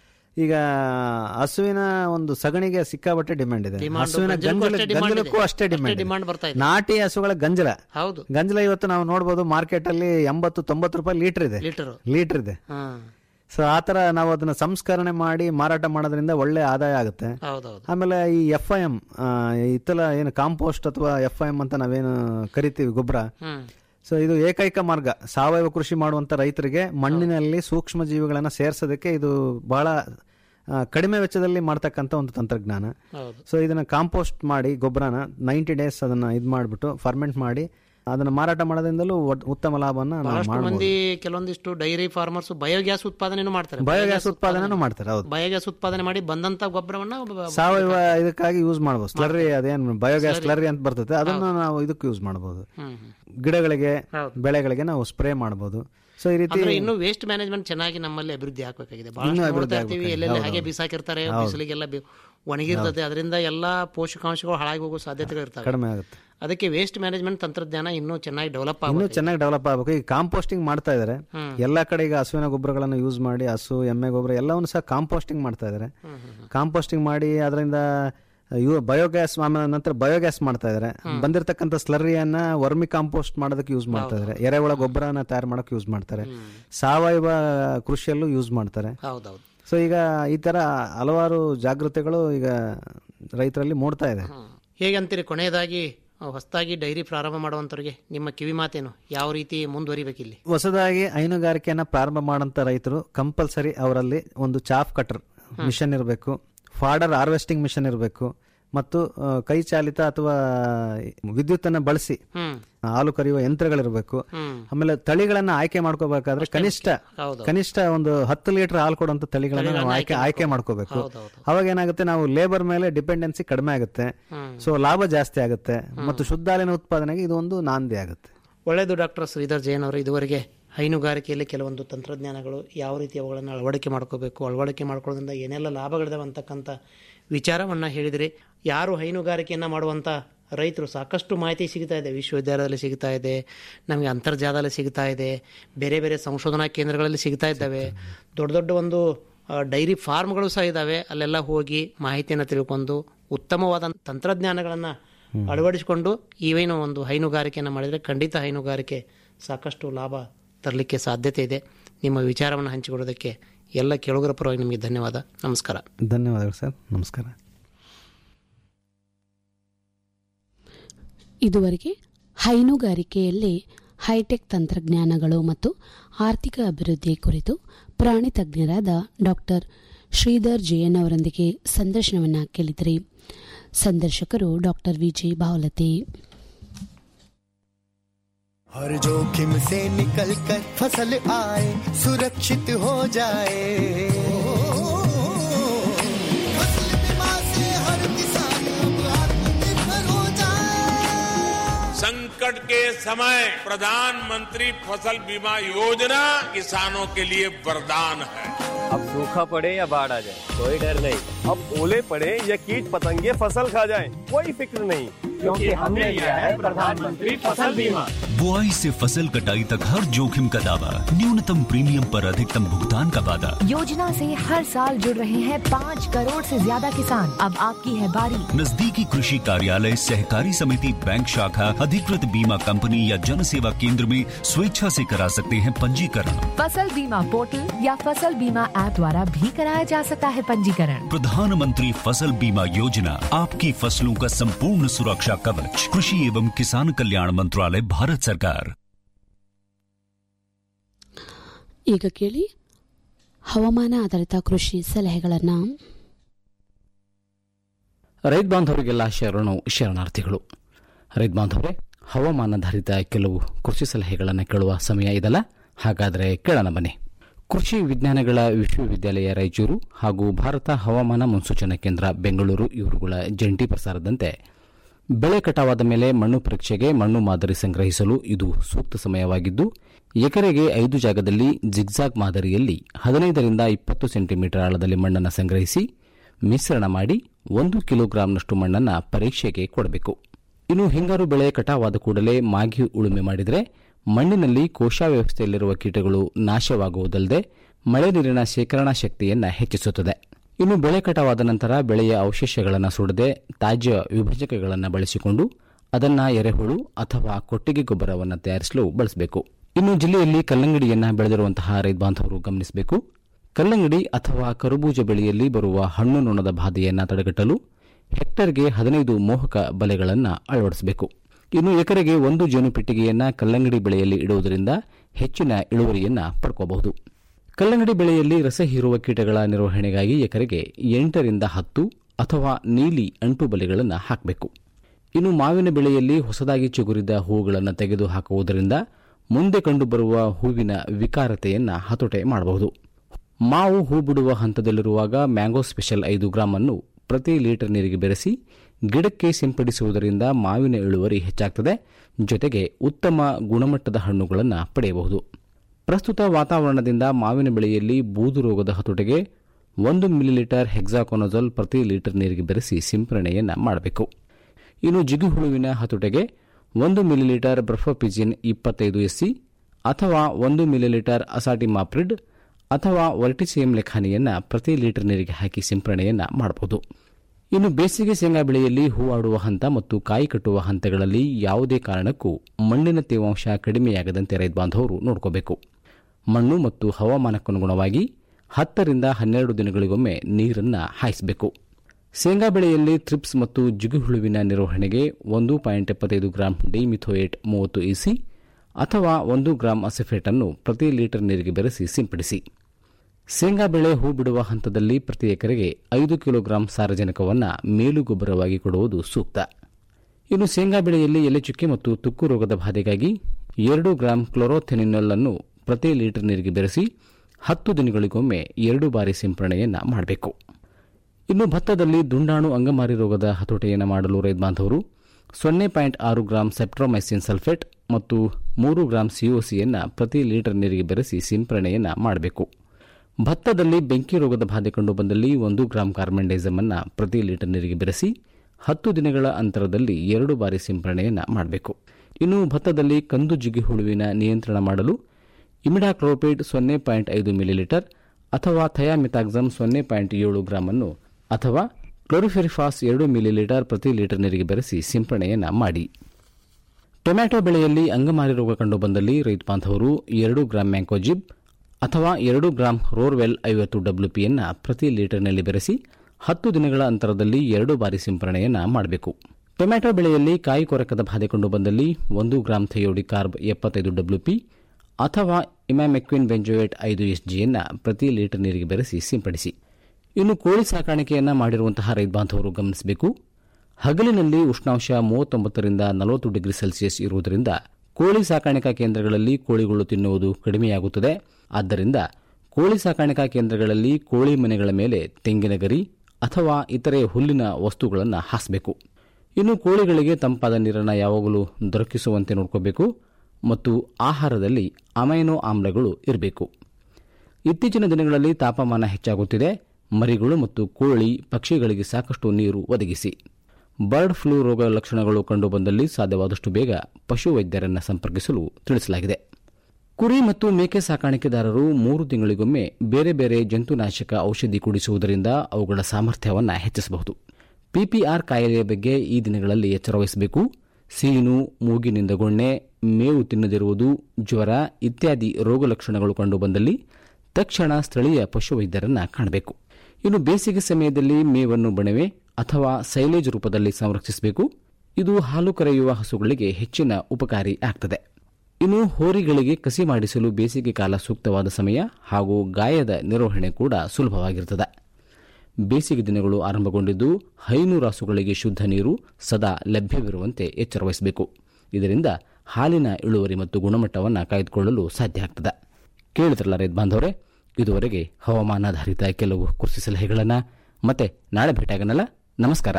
ಈಗ ಹಸುವಿನ ಒಂದು ಸಗಣಿಗೆ ಸಿಕ್ಕಾಬಟ್ಟೆ ಡಿಮ್ಯಾಂಡ್ ಇದೆ Demand, ಹಸುವಿನ ಗಂಜಲಕ್ಕೂ ಗಂಜಲ ಅಷ್ಟೇ demand ಗಂಜಲಕ್ಕೂ ಇದೆ. ಅಷ್ಟೇ ಅಷ್ಟೇ ಡಿಮ್ಯಾಂಡ್ demand ಬರ್ತಾ ಇದೆ. ನಾಟಿ ಹಸುಗಳ ಗಂಜಲ ಹೌದು ಗಂಜಲ ಇವತ್ತು ನಾವು ನೋಡ್ಬೋದು ಮಾರ್ಕೆಟ್ ಅಲ್ಲಿ ಎಂಬತ್ತು ತೊಂಬತ್ತು ರೂಪಾಯಿ ಲೀಟರ್ ಇದೆ ಲೀಟರ್ ಲೀಟರ್ ಇದೆ ಹ್ಮ್ ಸೊ ಆತರ ನಾವು ಅದನ್ನ ಸಂಸ್ಕರಣೆ ಮಾಡಿ ಮಾರಾಟ ಮಾಡೋದ್ರಿಂದ ಒಳ್ಳೆ ಆದಾಯ ಆಗುತ್ತೆ ಹೌದೌದು ಆಮೇಲೆ ಈ ಎಫ್ ಐ ಎಂ ಇತ್ತಲ ಏನು ಕಾಂಪೋಸ್ಟ್ ಅಥವಾ ಎಫ್ ಐ ಎಂ ಅಂತ ನಾವೇನು ಕರಿತೀವಿ ಗೊಬ್ಬರ ಹ್ಮ್ ಸೊ ಇದು ಏಕೈಕ ಮಾರ್ಗ ಸಾವಯವ ಕೃಷಿ ಮಾಡುವಂತ ರೈತರಿಗೆ ಮಣ್ಣಿನಲ್ಲಿ ಸೂಕ್ಷ್ಮ ಜೀವಿಗಳನ್ನ ಸೇರ್ಸೋದಕ್ಕೆ ಇದು ಬಹಳ ಆ, ಕಡಿಮೆ ವೆಚ್ಚದಲ್ಲಿ ಮಾಡ್ತಕ್ಕಂಥ ಒಂದು ತಂತ್ರಜ್ಞಾನ ಹೌದು ಸೊ ಇದನ್ನ ಕಾಂಪೋಸ್ಟ್ ಮಾಡಿ ಗೊಬ್ಬರನ ನೈಂಟಿ ಡೇಸ್ ಅದನ್ನ ಇದು ಮಾಡಿಬಿಟ್ಟು ಫರ್ಮೆಂಟ್ ಮಾಡಿ ಅದನ್ನ ಮಾರಾಟ ಮಾಡೋದ್ರಿಂದಲೂ ಒಟ್- ಉತ್ತಮ ಲಾಭವನ್ನ ನಾವು ಬಹಳಷ್ಟು ಮಾಡ್ಬೋದು ಮಂದಿ ಕೆಲವೊಂದಿಷ್ಟು ಡೈರಿ ಫಾರ್ಮರ್ಸ್ ಬಯೋಗ್ಯಾಸ್ ಉತ್ಪಾದನೆನೂ ಮಾಡ್ತಾರೆ ಬಯೋಗ್ಯಾಸ್ ಉತ್ಪಾದನೆ ಮಾಡ್ತಾರೆ ಹೌದು ಬಯೋಗ್ಯಾಸ್ ಉತ್ಪಾದನೆ ಮಾಡಿ ಬಂದಂತ ಗೊಬ್ಬರವನ್ನ ಬ- ಸಾವಯವ ಇದಕ್ಕಾಗಿ ಯೂಸ್ ಮಾಡ್ಬೋದು ಸ್ಲರ್ರಿ ಅದೇನು ಬಯೋಗ್ಯಾಸ್ ಸ್ಲರ್ರಿ ಅಂತ ಬರ್ತದೆ ಅದನ್ನ ನಾವು ಇದಕ್ಕೆ ಯೂಸ್ ಮಾಡ್ಬೋದು ಹ್ಮ್ ಹ್ಮ್. ಗಿಡಗಳಿಗೆ ಹೌದು. ಬೆಳೆಗಳಿಗೆ ನಾವು ಸ್ಪ್ರೇ ಮಾಡ್ಬೋದು ಸೊ ಈ ರೀತಿ ಅಂದ್ರೆ ಇನ್ನು ವೇಸ್ಟ್ ಮ್ಯಾನೇಜ್ಮೆಂಟ್ ಚೆನ್ನಾಗಿ ನಮ್ಮಲ್ಲಿ ಅಭಿವೃದ್ಧಿ ಆಗ್ಬೇಕಾಗಿದೆ ಬಹಳಷ್ಟು ನೋಡ್ತಾ ಇರ್ತೀವಿ ಎಲ್ಲೆಲ್ಲಿ ಹಾಗೆ ಬಿಸಾಕಿರ್ತಾರೆ ಬಿಸಿಲಿಗೆಲ್ಲ ಬಿ- ಒಣಗಿರ್ತದೆ ಅದರಿಂದ ಎಲ್ಲಾ ಪೋಷಕಾಂಶಗಳು ಹಾಳಾಗಿ ಹೋಗೋ ಸಾಧ್ಯತೆಗಳು ಇರ್ತವೆ ಕಡಿಮೆ ಆಗುತ್ತೆ ಅದಕ್ಕೆ ವೇಸ್ಟ್ ಮ್ಯಾನೇಜ್ಮೆಂಟ್ ತಂತ್ರಜ್ಞಾನ ಇನ್ನೂ ಚೆನ್ನಾಗಿ ಡೆವಲಪ್ ಇನ್ನೂ ಆಗುತ್ತೆ ಚೆನ್ನಾಗಿ ಡೆವಲಪ್ ಆಗಬೇಕು ಈಗ ಕಾಂಪೋಸ್ಟಿಂಗ್ ಮಾಡ್ತಾ ಇದಾರೆ ಎಲ್ಲಾ ಕಡೆ ಈಗ ಹಸುವಿನ ಗೊಬ್ಬರಗಳನ್ನು ಯೂಸ್ ಮಾಡಿ ಹಸು ಎಮ್ಮೆ ಗೊಬ್ಬರ ಎಲ್ಲವನ್ನು ಸಹ ಕಾಂಪೋಸ್ಟಿಂಗ್ ಮಾಡ್ತಾ ಇದಾರೆ ಕಾಂಪೋಸ್ಟಿಂಗ್ ಮಾಡಿ ಅದರಿಂದ ಇವು ಬಯೋಗ್ಯಾಸ್ ಆಮೇಲೆ ನಂತರ ಬಯೋಗ್ಯಾಸ್ ಮಾಡ್ತಾ ಇದಾರೆ ಬಂದಿರತಕ್ಕಂಥ ಸ್ಲರ್ರಿಯನ್ನ ವರ್ಮಿ ಕಾಂಪೋಸ್ಟ್ ಮಾಡೋದಕ್ಕೆ ಯೂಸ್ ಮಾಡ್ತಾ ಇದಾರೆ ಎರೆಹುಳ ಗೊಬ್ಬರನ ತಯಾರು ಮಾಡೋಕೆ ಯೂಸ್ ಮಾಡ್ತಾರೆ ಸಾವಯವ ಕೃಷಿಯಲ್ಲೂ ಯೂಸ್ ಮಾಡ್ತಾರೆ ಹೌದೌದು ಸೊ ಈಗ ಈ ತರ ಹಲವಾರು ಜಾಗೃತಿಗಳು ಈಗ ರೈತರಲ್ಲಿ ಮೂಡ್ತಾ ಇದೆ ಹೇಗಂತೀರಿ ಕೊನೆಯದಾಗಿ ಹೊಸದಾಗಿ ಡೈರಿ ಪ್ರಾರಂಭ ಮಾಡುವಂತವ್ರಿಗೆ ನಿಮ್ಮ ಕಿವಿ ಮಾತೇನು ಯಾವ ರೀತಿ ಮುಂದುವರಿಬೇಕಿಲ್ಲಿ ಹೊಸದಾಗಿ ಹೈನುಗಾರಿಕೆಯನ್ನ ಪ್ರಾರಂಭ ಮಾಡಂತ ರೈತರು ಕಂಪಲ್ಸರಿ ಅವರಲ್ಲಿ ಒಂದು ಚಾಫ್ ಕಟರ್ ಮಿಷನ್ ಇರಬೇಕು ಫಾಡರ್ ಹಾರ್ವೆಸ್ಟಿಂಗ್ ಮಿಷನ್ ಇರಬೇಕು ಮತ್ತು ಆ, ಕೈ ಚಾಲಿತ ಅಥವಾ ವಿದ್ಯುತ್ ಅನ್ನ ಬಳಸಿ ಹ್ಮ್ ಹಾಲು ಕರೆಯುವ ಯಂತ್ರಗಳಿರಬೇಕು ಹ್ಮ್ ಆಮೇಲೆ ತಳಿಗಳನ್ನ ಆಯ್ಕೆ ಮಾಡ್ಕೋಬೇಕಾದ್ರೆ ಕನಿಷ್ಠ ಹೌದು ಕನಿಷ್ಠ ಒಂದು ಹತ್ತು ಲೀಟರ್ ಹಾಲು ಕೊಡುವಂತ ತಳಿಗಳನ್ನ ನಾವು ಆಯ್ಕೆ ಆಯ್ಕೆ ಮಾಡ್ಕೋಬೇಕು ಹೌದೌದು ಅವಾಗ ಏನಾಗುತ್ತೆ ನಾವು ಲೇಬರ್ ಮೇಲೆ ಡಿಪೆಂಡೆನ್ಸಿ ಕಡಿಮೆ ಆಗುತ್ತೆ ಹ್ಮ್. ಸೊ ಲಾಭ ಜಾಸ್ತಿ ಆಗುತ್ತೆ ಮತ್ತು ಶುದ್ಧ ಹಾಲಿನ ಉತ್ಪಾದನೆಗೆ ಇದು ಒಂದು ನಾಂದಿ ಆಗುತ್ತೆ ಒಳ್ಳೆಯದು ಡಾಕ್ಟರ್ ಶ್ರೀಧರ್ ಜೈನ್ ಅವರು ಇದುವರೆಗೆ ಹೈನುಗಾರಿಕೆಯಲ್ಲಿ ಕೆಲವೊಂದು ತಂತ್ರಜ್ಞಾನಗಳು ಯಾವ ರೀತಿ ಅವುಗಳನ್ನು ಅಳವಡಿಕೆ ಮಾಡ್ಕೋಬೇಕು ಅಳವಡಿಕೆ ಮಾಡ್ಕೊಳ್ಳೋದ್ರಿಂದ ಏನೆಲ್ಲ ಲಾಭಗಳಿದಾವೆ ಅಂತಕ್ಕಂಥ ವಿಚಾರವನ್ನು ಹೇಳಿದ್ರಿ ಯಾರು ಹೈನುಗಾರಿಕೆಯನ್ನು ಮಾಡುವಂಥ ರೈತರು ಸಾಕಷ್ಟು ಮಾಹಿತಿ ಸಿಗ್ತಾ ಇದೆ ವಿಶ್ವವಿದ್ಯಾಲಯದಲ್ಲಿ ಸಿಗ್ತಾ ಇದೆ ನಮಗೆ ಅಂತರ್ಜಾಲದಲ್ಲಿ ಸಿಗ್ತಾ ಇದೆ ಬೇರೆ ಬೇರೆ ಸಂಶೋಧನಾ ಕೇಂದ್ರಗಳಲ್ಲಿ ಸಿಗ್ತಾ ಇದ್ದಾವೆ ದೊಡ್ಡ ದೊಡ್ಡ ಒಂದು ಆ, ಡೈರಿ ಫಾರ್ಮ್ಗಳು ಸಹ ಇದ್ದಾವೆ ಅಲ್ಲೆಲ್ಲ ಹೋಗಿ ಮಾಹಿತಿಯನ್ನು ತಿಳ್ಕೊಂಡು ಉತ್ತಮವಾದ ತಂತ್ರಜ್ಞಾನಗಳನ್ನು ಅಳವಡಿಸಿಕೊಂಡು ಇವೇನು ಒಂದು ಹೈನುಗಾರಿಕೆಯನ್ನು ಮಾಡಿದರೆ ಖಂಡಿತ ಹೈನುಗಾರಿಕೆ ಸಾಕಷ್ಟು ಲಾಭ ತರಲಿಕ್ಕೆ ಸಾಧ್ಯತೆ ಇದೆ ನಿಮ್ಮ ವಿಚಾರವನ್ನು ಹಂಚಿಕೊಡೋದಕ್ಕೆ ಎಲ್ಲ ಕೇಳುಗರ ಪರವಾಗಿ ನಿಮಗೆ ಧನ್ಯವಾದ ನಮಸ್ಕಾರ ಧನ್ಯವಾದಗಳು ಸರ್ ನಮಸ್ಕಾರ ಇದುವರೆಗೆ ಹೈನುಗಾರಿಕೆಯಲ್ಲಿ ಹೈಟೆಕ್ ತಂತ್ರಜ್ಞಾನಗಳು ಮತ್ತು ಆರ್ಥಿಕ ಅಭಿವೃದ್ಧಿ ಕುರಿತು ಪ್ರಾಣಿ ತಜ್ಞರಾದ ಡಾಕ್ಟರ್ ಶ್ರೀಧರ್ ಜೆಎನ್ ಅವರೊಂದಿಗೆ ಸಂದರ್ಶನವನ್ನು ಕೇಳಿದಿರಿ ಸಂದರ್ಶಕರು ಡಾಕ್ಟರ್ ವಿಜಿ ಬಾವಲತಿ हर जोखिम से निकल कर फसल आए सुरक्षित हो जाए फसल बीमा से हर किसान अब आत्मनिर्भर हो जाए संकट के समय प्रधानमंत्री फसल बीमा योजना किसानों के लिए वरदान है अब सूखा पड़े या बाढ़ आ जाए कोई डर नहीं अब ओले पड़े या कीट पतंगे फसल खा जाए कोई फिक्र नहीं क्योंकि हमने लिया है प्रधानमंत्री फसल बीमा बुआई से फसल कटाई तक हर जोखिम का दावा न्यूनतम प्रीमियम पर अधिकतम भुगतान का वादा योजना से हर साल जुड़ रहे हैं पाँच करोड़ से ज्यादा किसान अब आपकी है बारी नजदीकी कृषि कार्यालय सहकारी समिति बैंक शाखा अधिकृत बीमा कंपनी या जन सेवा केंद्र में स्वेच्छा से करा सकते हैं पंजीकरण फसल बीमा पोर्टल या फसल बीमा ऐप द्वारा भी कराया जा सकता है पंजीकरण प्रधानमंत्री फसल बीमा योजना आपकी फसलों का संपूर्ण सुरक्षा कवच कृषि एवं किसान कल्याण मंत्रालय भारत सरकार ಈಗ ಕೇಳಿ ಹವಾಮಾನ ಆಧಾರಿತ ಕೃಷಿ ಸಲಹೆಗಳನ್ನು ರೈತ ಬಾಂಧವರಿಗೆಲ್ಲ ಶರಣು ಶರಣಾರ್ಥಿಗಳು ರೈತ ಬಾಂಧವರೇ ಹವಾಮಾನಾಧಾರಿತ ಕೆಲವು ಕೃಷಿ ಸಲಹೆಗಳನ್ನು ಕೇಳುವ ಸಮಯ ಇದಲ್ಲ ಹಾಗಾದರೆ ಕೇಳೋಣ ಬನ್ನಿ ಕೃಷಿ ವಿಜ್ಞಾನಗಳ ವಿಶ್ವವಿದ್ಯಾಲಯ ರಾಯಚೂರು ಹಾಗೂ ಭಾರತ ಹವಾಮಾನ ಮುನ್ಸೂಚನಾ ಕೇಂದ್ರ ಬೆಂಗಳೂರು ಇವರುಗಳ ಜಂಟಿ ಪ್ರಸಾರದಂತೆ ಬೆಳೆ ಕಟಾವಾದ ಮೇಲೆ ಮಣ್ಣು ಪರೀಕ್ಷೆಗೆ ಮಣ್ಣು ಮಾದರಿ ಸಂಗ್ರಹಿಸಲು ಇದು ಸೂಕ್ತ ಸಮಯವಾಗಿದ್ದು ಎಕರೆಗೆ ಐದು ಜಾಗದಲ್ಲಿ ಜಿಗ್ಜಾಗ್ ಮಾದರಿಯಲ್ಲಿ ಹದಿನೈದರಿಂದ ಇಪ್ಪತ್ತು ಸೆಂಟಿಮೀಟರ್ ಆಳದಲ್ಲಿ ಮಣ್ಣನ್ನು ಸಂಗ್ರಹಿಸಿ ಮಿಶ್ರಣ ಮಾಡಿ ಒಂದು ಕಿಲೋಗ್ರಾಂನಷ್ಟು ಮಣ್ಣನ್ನು ಪರೀಕ್ಷೆಗೆ ಕೊಡಬೇಕು ಇನ್ನು ಹಿಂಗಾರು ಬೆಳೆ ಕಟಾವಾದ ಕೂಡಲೇ ಮಾಗಿ ಉಳುಮೆ ಮಾಡಿದರೆ ಮಣ್ಣಿನಲ್ಲಿ ಕೋಶ ವ್ಯವಸ್ಥೆಯಲ್ಲಿರುವ ಕೀಟಗಳು ನಾಶವಾಗುವುದಲ್ಲದೆ ಮಳೆ ನೀರಿನ ಶೇಖರಣಾ ಶಕ್ತಿಯನ್ನು ಹೆಚ್ಚಿಸುತ್ತದೆ ಇನ್ನು ಬೆಳೆ ಕಟಾವಾದ ನಂತರ ಬೆಳೆಯ ಅವಶೇಷಗಳನ್ನು ಸುಡದೆ ತಾಜ್ಯ ವಿಭಜಕಗಳನ್ನು ಬಳಸಿಕೊಂಡು ಅದನ್ನು ಎರೆಹುಳು ಅಥವಾ ಕೊಟ್ಟಿಗೆ ಗೊಬ್ಬರವನ್ನು ತಯಾರಿಸಲು ಬಳಸಬೇಕು ಇನ್ನು ಜಿಲ್ಲೆಯಲ್ಲಿ ಕಲ್ಲಂಗಡಿಯನ್ನು ಬೆಳೆದಿರುವಂತಹ ರೈತ ಬಾಂಧವರು ಗಮನಿಸಬೇಕು ಕಲ್ಲಂಗಡಿ ಅಥವಾ ಕರುಬೂಜ ಬೆಳೆಯಲ್ಲಿ ಬರುವ ಹಣ್ಣು ನೊಣದ ಬಾಧೆಯನ್ನು ತಡೆಗಟ್ಟಲು ಹೆಕ್ಟರ್ಗೆ ಹದಿನೈದು ಮೋಹಕ ಬಲೆಗಳನ್ನು ಅಳವಡಿಸಬೇಕು ಇನ್ನು ಎಕರೆಗೆ ಒಂದು ಜೇನು ಪೆಟ್ಟಿಗೆಯನ್ನು ಕಲ್ಲಂಗಡಿ ಬೆಳೆಯಲ್ಲಿ ಇಡುವುದರಿಂದ ಹೆಚ್ಚಿನ ಇಳುವರಿಯನ್ನು ಪಡ್ಕೋಬಹುದು ಕಲ್ಲಂಗಡಿ ಬೆಳೆಯಲ್ಲಿ ರಸ ಹೀರುವ ಕೀಟಗಳ ನಿರ್ವಹಣೆಗಾಗಿ ಎಕರೆಗೆ ಎಂಟರಿಂದ ಹತ್ತು ಅಥವಾ ನೀಲಿ ಅಂಟು ಬಲೆಗಳನ್ನು ಹಾಕಬೇಕು ಇನ್ನು ಮಾವಿನ ಬೆಳೆಯಲ್ಲಿ ಹೊಸದಾಗಿ ಚಿಗುರಿದ ಹೂವುಗಳನ್ನು ತೆಗೆದು ಹಾಕುವುದರಿಂದ ಮುಂದೆ ಕಂಡುಬರುವ ಹೂವಿನ ವಿಕಾರತೆಯನ್ನು ಹತೋಟೆ ಮಾಡಬಹುದು ಮಾವು ಹೂ ಬಿಡುವ ಹಂತದಲ್ಲಿರುವಾಗ ಮ್ಯಾಂಗೋ ಸ್ಪೆಷಲ್ ಐದು ಗ್ರಾಂ ಅನ್ನು ಪ್ರತಿ ಲೀಟರ್ ನೀರಿಗೆ ಬೆರೆಸಿ ಗಿಡಕ್ಕೆ ಸಿಂಪಡಿಸುವುದರಿಂದ ಮಾವಿನ ಇಳುವರಿ ಹೆಚ್ಚಾಗ್ತದೆ ಜೊತೆಗೆ ಉತ್ತಮ ಗುಣಮಟ್ಟದ ಹಣ್ಣುಗಳನ್ನು ಪಡೆಯಬಹುದು ಪ್ರಸ್ತುತ ವಾತಾವರಣದಿಂದ ಮಾವಿನ ಬೆಳೆಯಲ್ಲಿ ಬೂದು ರೋಗದ ಹತೋಟಿಗೆ ಒಂದು ಮಿಲಿಲೀಟರ್ ಹೆಕ್ಸಾಕೊನಜೋಲ್ ಪ್ರತಿ ಲೀಟರ್ ನೀರಿಗೆ ಬೆರೆಸಿ ಸಿಂಪರಣೆಯನ್ನು ಮಾಡಬೇಕು ಇನ್ನು ಜಿಗುಹುಳುವಿನ ಹತೋಟಿಗೆ ಒಂದು ಮಿಲಿಲೀಟರ್ ಬ್ರಫೋಪಿಜಿನ್ ಇಪ್ಪತ್ತೈದು ಎಸ್ಸಿ ಅಥವಾ ಒಂದು ಮಿಲಿಲೀಟರ್ ಅಸಾಟಿಮಾಪ್ರಿಡ್ ಅಥವಾ ವರ್ಟಿಸಿಯಂ ಲೆಖಾನಿಯನ್ನು ಪ್ರತಿ ಲೀಟರ್ ನೀರಿಗೆ ಹಾಕಿ ಸಿಂಪರಣೆಯನ್ನು ಮಾಡಬಹುದು ಇನ್ನು ಬೇಸಿಗೆ ಶೇಂಗಾ ಬೆಳೆಯಲ್ಲಿ ಹೂವಾಡುವ ಹಂತ ಮತ್ತು ಕಾಯಿ ಕಟ್ಟುವ ಹಂತಗಳಲ್ಲಿ ಯಾವುದೇ ಕಾರಣಕ್ಕೂ ಮಣ್ಣಿನ ತೇವಾಂಶ ಕಡಿಮೆಯಾಗದಂತೆ ರೈತ ಬಾಂಧವರು ನೋಡ್ಕೋಬೇಕು ಮಣ್ಣು ಮತ್ತು ಹವಾಮಾನಕ್ಕನುಗುಣವಾಗಿ ಹತ್ತರಿಂದ ಹನ್ನೆರಡು ದಿನಗಳಿಗೊಮ್ಮೆ ನೀರನ್ನು ಹಾಯಿಸಬೇಕು ಶೇಂಗಾ ಬೆಳೆಯಲ್ಲಿ ಥ್ರಿಪ್ಸ್ ಮತ್ತು ಜಿಗುಹುಳುವಿನ ನಿರ್ವಹಣೆಗೆ ಒಂದು ಪಾಯಿಂಟ್ ಎಪ್ಪತ್ತೈದು ಗ್ರಾಂ ಡಿಮಿಥೋಯೇಟ್ ಮೂವತ್ತು ಇಸಿ ಅಥವಾ ಒಂದು ಗ್ರಾಂ ಅಸಿಫೇಟ್ ಅನ್ನು ಪ್ರತಿ ಲೀಟರ್ ನೀರಿಗೆ ಬೆರೆಸಿ ಸಿಂಪಡಿಸಿ ಶೇಂಗಾ ಬೆಳೆ ಹೂ ಬಿಡುವ ಹಂತದಲ್ಲಿ ಪ್ರತಿ ಎಕರೆಗೆ ಐದು ಕಿಲೋಗ್ರಾಂ ಸಾರಜನಕವನ್ನು ಮೇಲು ಗೊಬ್ಬರವಾಗಿ ಕೊಡುವುದು ಸೂಕ್ತ ಇನ್ನು ಶೇಂಗಾ ಬೆಳೆಯಲ್ಲಿ ಎಲೆಚುಕ್ಕೆ ಮತ್ತು ತುಕ್ಕು ರೋಗದ ಬಾಧೆಗಾಗಿ ಎರಡು ಗ್ರಾಂ ಕ್ಲೋರೋಥೆನಿನಲ್ ಅನ್ನು ಪ್ರತಿ ಲೀಟರ್ ನೀರಿಗೆ ಬೆರೆಸಿ ಹತ್ತು ದಿನಗಳಿಗೊಮ್ಮೆ ಎರಡು ಬಾರಿ ಸಿಂಪರಣೆಯನ್ನು ಮಾಡಬೇಕು ಇನ್ನು ಭತ್ತದಲ್ಲಿ ದುಂಡಾಣು ಅಂಗಮಾರಿ ರೋಗದ ಹತೋಟಿಯನ್ನು ಮಾಡಲು ರೈತ ಬಾಂಧವರು ಸೊನ್ನೆ ಪಾಯಿಂಟ್ ಆರು ಗ್ರಾಂ ಸೆಪ್ಟ್ರೋಮೈಸಿನ್ ಸಲ್ಫೇಟ್ ಮತ್ತು ಮೂರು ಗ್ರಾಂ ಸಿಒಸಿಯನ್ನು ಪ್ರತಿ ಲೀಟರ್ ನೀರಿಗೆ ಬೆರೆಸಿ ಸಿಂಪರಣೆಯನ್ನು ಮಾಡಬೇಕು ಭತ್ತದಲ್ಲಿ ಬೆಂಕಿ ರೋಗದ ಬಾಧೆ ಕಂಡು ಬಂದಲ್ಲಿ ಒಂದು ಗ್ರಾಂ ಕಾರ್ಬನ್ಡೈಸಮ್ ಅನ್ನು ಪ್ರತಿ ಲೀಟರ್ ನೀರಿಗೆ ಬೆರೆಸಿ ಹತ್ತು ದಿನಗಳ ಅಂತರದಲ್ಲಿ ಎರಡು ಬಾರಿ ಸಿಂಪರಣೆಯನ್ನು ಮಾಡಬೇಕು ಇನ್ನು ಭತ್ತದಲ್ಲಿ ಕಂದು ಜಿಗಿಹುಳುವಿನ ನಿಯಂತ್ರಣ ಮಾಡಲು ಇಮಿಡಾಕ್ಲೋಪೇಡ್ ಸೊನ್ನೆ ಪಾಯಿಂಟ್ ಐದು ಮಿಲಿಲೀಟರ್ ಅಥವಾ ಥಯಾಮಿತಾಕ್ಸಮ್ ಸೊನ್ನೆ ಪಾಯಿಂಟ್ ಏಳು ಗ್ರಾಂ ಅನ್ನು ಅಥವಾ ಕ್ಲೋರಿಫೆರಿಫಾಸ್ ಎರಡು ಮಿಲಿಲೀಟರ್ ಪ್ರತಿ ಲೀಟರ್ ನೀರಿಗೆ ಬೆರೆಸಿ ಸಿಂಪರಣೆಯನ್ನು ಮಾಡಿ ಟೊಮ್ಯಾಟೊ ಬೆಳೆಯಲ್ಲಿ ಅಂಗಮಾರಿ ರೋಗ ಕಂಡುಬಂದಲ್ಲಿ ರೈತ ಬಾಂಧವರು ಎರಡು ಗ್ರಾಂ ಮ್ಯಾಂಕೋಜಿಬ್ ಅಥವಾ ಎರಡು ಗ್ರಾಂ ರೋರ್ವೆಲ್ ಐವತ್ತು ಡಬ್ಲ್ಯೂಪಿಯನ್ನು ಪ್ರತಿ ಲೀಟರ್ನಲ್ಲಿ ಬೆರೆಸಿ ಹತ್ತು ದಿನಗಳ ಅಂತರದಲ್ಲಿ ಎರಡು ಬಾರಿ ಸಿಂಪರಣೆಯನ್ನು ಮಾಡಬೇಕು ಟೊಮ್ಯಾಟೊ ಬೆಳೆಯಲ್ಲಿ ಕಾಯಿ ಕೊರಕದ ಬಾಧೆ ಕಂಡು ಬಂದಲ್ಲಿ ಒಂದು ಗ್ರಾಂ ಥೈಯೋಡಿ ಕಾರ್ಬ್ ಎಪ್ಪತ್ತೈದು ಡಬ್ಲ್ಯೂಪಿ ಅಥವಾ ಇಮ್ಯಾಮೆಕ್ವಿನ್ ಬೆಂಜೋಯೇಟ್ ಐದು ಎಸ್ ಜಿಯನ್ನು ಪ್ರತಿ ಲೀಟರ್ ನೀರಿಗೆ ಬೆರೆಸಿ ಸಿಂಪಡಿಸಿ ಇನ್ನು ಕೋಳಿ ಸಾಕಾಣಿಕೆಯನ್ನು ಮಾಡಿರುವಂತಹ ರೈತ ಬಾಂಧವರು ಗಮನಿಸಬೇಕು ಹಗಲಿನಲ್ಲಿ ಉಷ್ಣಾಂಶ ಮೂವತ್ತೊಂಬತ್ತರಿಂದ ನಲವತ್ತು ಡಿಗ್ರಿ ಸೆಲ್ಸಿಯಸ್ ಇರುವುದರಿಂದ ಕೋಳಿ ಸಾಕಾಣಿಕಾ ಕೇಂದ್ರಗಳಲ್ಲಿ ಕೋಳಿಗಳು ತಿನ್ನುವುದು ಕಡಿಮೆಯಾಗುತ್ತದೆ ಆದ್ದರಿಂದ ಕೋಳಿ ಸಾಕಾಣಿಕಾ ಕೇಂದ್ರಗಳಲ್ಲಿ ಕೋಳಿ ಮನೆಗಳ ಮೇಲೆ ತೆಂಗಿನ ಗರಿ ಅಥವಾ ಇತರೆ ಹುಲ್ಲಿನ ವಸ್ತುಗಳನ್ನು ಹಾಸಬೇಕು ಇನ್ನು ಕೋಳಿಗಳಿಗೆ ತಂಪಾದ ನೀರನ್ನು ಯಾವಾಗಲೂ ದೊರಕಿಸುವಂತೆ ನೋಡ್ಕೋಬೇಕು ಮತ್ತು ಆಹಾರದಲ್ಲಿ ಅಮೈನೋ ಆಮ್ಲಗಳು ಇರಬೇಕು ಇತ್ತೀಚಿನ ದಿನಗಳಲ್ಲಿ ತಾಪಮಾನ ಹೆಚ್ಚಾಗುತ್ತಿದೆ ಮರಿಗಳು ಮತ್ತು ಕೋಳಿ ಪಕ್ಷಿಗಳಿಗೆ ಸಾಕಷ್ಟು ನೀರು ಒದಗಿಸಿ ಬರ್ಡ್ ಫ್ಲೂ ರೋಗ ಲಕ್ಷಣಗಳು ಕಂಡುಬಂದಲ್ಲಿ ಸಾಧ್ಯವಾದಷ್ಟು ಬೇಗ ಪಶುವೈದ್ಯರನ್ನು ಸಂಪರ್ಕಿಸಲು ತಿಳಿಸಲಾಗಿದೆ ಕುರಿ ಮತ್ತು ಮೇಕೆ ಸಾಕಾಣಿಕೆದಾರರು ಮೂರು ತಿಂಗಳಿಗೊಮ್ಮೆ ಬೇರೆ ಬೇರೆ ಜಂತುನಾಶಕ ಔಷಧಿ ಕುಡಿಸುವುದರಿಂದ ಅವುಗಳ ಸಾಮರ್ಥ್ಯವನ್ನು ಹೆಚ್ಚಿಸಬಹುದು ಪಿಪಿಆರ್ ಕಾಯಿಲೆಯ ಬಗ್ಗೆ ಈ ದಿನಗಳಲ್ಲಿ ಎಚ್ಚರ ವಹಿಸಬೇಕು ಸೀನು ಮೂಗಿನಿಂದ ಗೊಣ್ಣೆ ಮೇವು ತಿನ್ನದಿರುವುದು ಜ್ವರ ಇತ್ಯಾದಿ ರೋಗ ಲಕ್ಷಣಗಳು ಕಂಡುಬಂದಲ್ಲಿ ತಕ್ಷಣ ಸ್ಥಳೀಯ ಪಶುವೈದ್ಯರನ್ನು ಕಾಣಬೇಕು ಇನ್ನು ಬೇಸಿಗೆ ಸಮಯದಲ್ಲಿ ಮೇವನ್ನು ಬಣವೆ ಅಥವಾ ಸೈಲೇಜ್ ರೂಪದಲ್ಲಿ ಸಂರಕ್ಷಿಸಬೇಕು ಇದು ಹಾಲು ಕರೆಯುವ ಹಸುಗಳಿಗೆ ಹೆಚ್ಚಿನ ಉಪಕಾರಿ ಆಗ್ತದೆ ಇನ್ನು ಹೋರಿಗಳಿಗೆ ಕಸಿ ಮಾಡಿಸಲು ಬೇಸಿಗೆ ಕಾಲ ಸೂಕ್ತವಾದ ಸಮಯ ಹಾಗೂ ಗಾಯದ ನಿರ್ವಹಣೆ ಕೂಡ ಸುಲಭವಾಗಿರುತ್ತದೆ ಬೇಸಿಗೆ ದಿನಗಳು ಆರಂಭಗೊಂಡಿದ್ದು ಹೈನೂರು ಹಸುಗಳಿಗೆ ಶುದ್ಧ ನೀರು ಸದಾ ಲಭ್ಯವಿರುವಂತೆ ಎಚ್ಚರ ವಹಿಸಬೇಕು ಇದರಿಂದ ಹಾಲಿನ ಇಳುವರಿ ಮತ್ತು ಗುಣಮಟ್ಟವನ್ನು ಕಾಯ್ದುಕೊಳ್ಳಲು ಸಾಧ್ಯ ಆಗ್ತದೆ ಕೇಳಿದ್ರಲ್ಲ ರೈತ ಬಾಂಧವರೇ ಇದುವರೆಗೆ ಹವಾಮಾನಾಧಾರಿತ ಕೆಲವು ಕೃಷಿ ಸಲಹೆಗಳನ್ನು ಮತ್ತೆ ನಾಳೆ ಭೇಟಿಯಾಗನಲ್ಲ ನಮಸ್ಕಾರ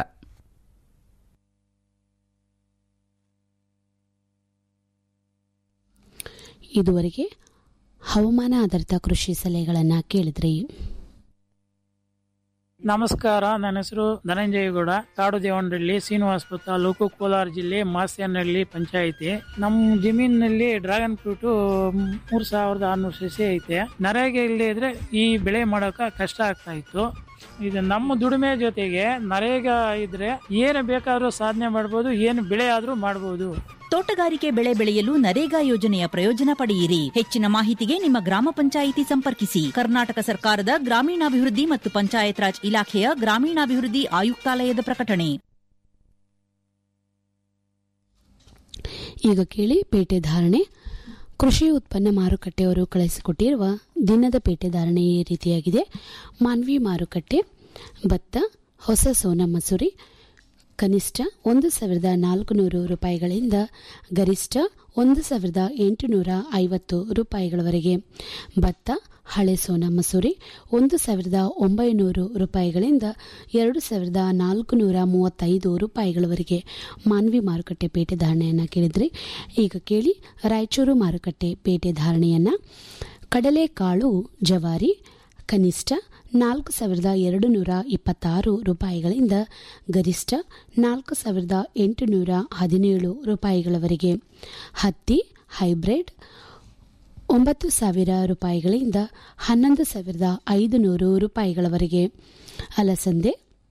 ಇದುವರೆಗೆ ಹವಾಮಾನ ಆಧಾರಿತ ಕೃಷಿ ಸಲಹೆಗಳನ್ನು ಕೇಳಿದ್ರಿ ನಮಸ್ಕಾರ ನನ್ನ ಹೆಸರು ಧನಂಜಯಗೌಡ ಕಾಡು ದೇವನಹಳ್ಳಿ ಶ್ರೀನಿವಾಸಪುರ ತಾಲೂಕು ಕೋಲಾರ ಜಿಲ್ಲೆ ಮಾಸ್ಯನಹಳ್ಳಿ ಪಂಚಾಯಿತಿ ನಮ್ಮ ಜಮೀನಿನಲ್ಲಿ ಡ್ರ್ಯಾಗನ್ ಫ್ರೂಟ್ ಮೂರ್ ಸಾವಿರದ ಆರ್ನೂರು ಸಸಿ ಐತೆ ನರೇಗೆ ಇಲ್ಲದೆ ಇದ್ರೆ ಈ ಬೆಳೆ ಮಾಡೋಕ ಕಷ್ಟ ಆಗ್ತಾ ಇತ್ತು ಇದು ನಮ್ಮ ದುಡಿಮೆ ಜೊತೆಗೆ ನರೇಗಾ ಇದ್ರೆ ಏನು ಬೇಕಾದ್ರೂ ಸಾಧನೆ ಮಾಡ್ಬೋದು ಏನು ಬೆಳೆ ಆದ್ರೂ ಮಾಡ್ಬೋದು ತೋಟಗಾರಿಕೆ ಬೆಳೆ ಬೆಳೆಯಲು ನರೇಗಾ ಯೋಜನೆಯ ಪ್ರಯೋಜನ ಪಡೆಯಿರಿ ಹೆಚ್ಚಿನ ಮಾಹಿತಿಗೆ ನಿಮ್ಮ ಗ್ರಾಮ ಪಂಚಾಯಿತಿ ಸಂಪರ್ಕಿಸಿ ಕರ್ನಾಟಕ ಸರ್ಕಾರದ ಗ್ರಾಮೀಣಾಭಿವೃದ್ಧಿ ಮತ್ತು ಪಂಚಾಯತ್ ರಾಜ್ ಇಲಾಖೆಯ ಗ್ರಾಮೀಣಾಭಿವೃದ್ಧಿ ಆಯುಕ್ತಾಲಯದ ಪ್ರಕಟಣೆ ಈಗ ಕೇಳಿ ಪೇಟೆ ಧಾರಣೆ ಕೃಷಿ ಉತ್ಪನ್ನ ಮಾರುಕಟ್ಟೆಯವರು ಕಳಿಸಿಕೊಟ್ಟಿರುವ ದಿನದ ಪೇಟೆ ಧಾರಣೆ ಈ ರೀತಿಯಾಗಿದೆ ಮಾನ್ವಿ ಮಾರುಕಟ್ಟೆ ಭತ್ತ ಹೊಸ ಸೋನಾ ಮಸೂರಿ ಕನಿಷ್ಠ ಒಂದು ಸಾವಿರದ ನಾಲ್ಕುನೂರು ರೂಪಾಯಿಗಳಿಂದ ಗರಿಷ್ಠ ಒಂದು ಸಾವಿರದ ಎಂಟುನೂರ ಐವತ್ತು ರೂಪಾಯಿಗಳವರೆಗೆ ಭತ್ತ ಹಳೆ ಸೋನಾ ಮಸೂರಿ ಒಂದು ಸಾವಿರದ ಒಂಬೈನೂರು ರೂಪಾಯಿಗಳಿಂದ ಎರಡು ಸಾವಿರದ ನಾಲ್ಕುನೂರ ಮೂವತ್ತೈದು ರೂಪಾಯಿಗಳವರೆಗೆ ಮಾನ್ವಿ ಮಾರುಕಟ್ಟೆ ಪೇಟೆ ಧಾರಣೆಯನ್ನು ಕೇಳಿದ್ರಿ ಈಗ ಕೇಳಿ ರಾಯಚೂರು ಮಾರುಕಟ್ಟೆ ಪೇಟೆ ಧಾರಣೆಯನ್ನು ಕಡಲೆಕಾಳು ಜವಾರಿ ಕನಿಷ್ಠ ನಾಲ್ಕು ಸಾವಿರದ ಎರಡು ನೂರ ಇಪ್ಪತ್ತಾರು ರೂಪಾಯಿಗಳಿಂದ ಗರಿಷ್ಠ ನಾಲ್ಕು ಸಾವಿರದ ಎಂಟುನೂರ ಹದಿನೇಳು ರೂಪಾಯಿಗಳವರೆಗೆ ಹತ್ತಿ ಹೈಬ್ರಿಡ್ ಒಂಬತ್ತು ಸಾವಿರ ರೂಪಾಯಿಗಳಿಂದ ಹನ್ನೊಂದು ಸಾವಿರದ ಐದು ನೂರು ರೂಪಾಯಿಗಳವರೆಗೆ ಅಲಸಂದೆ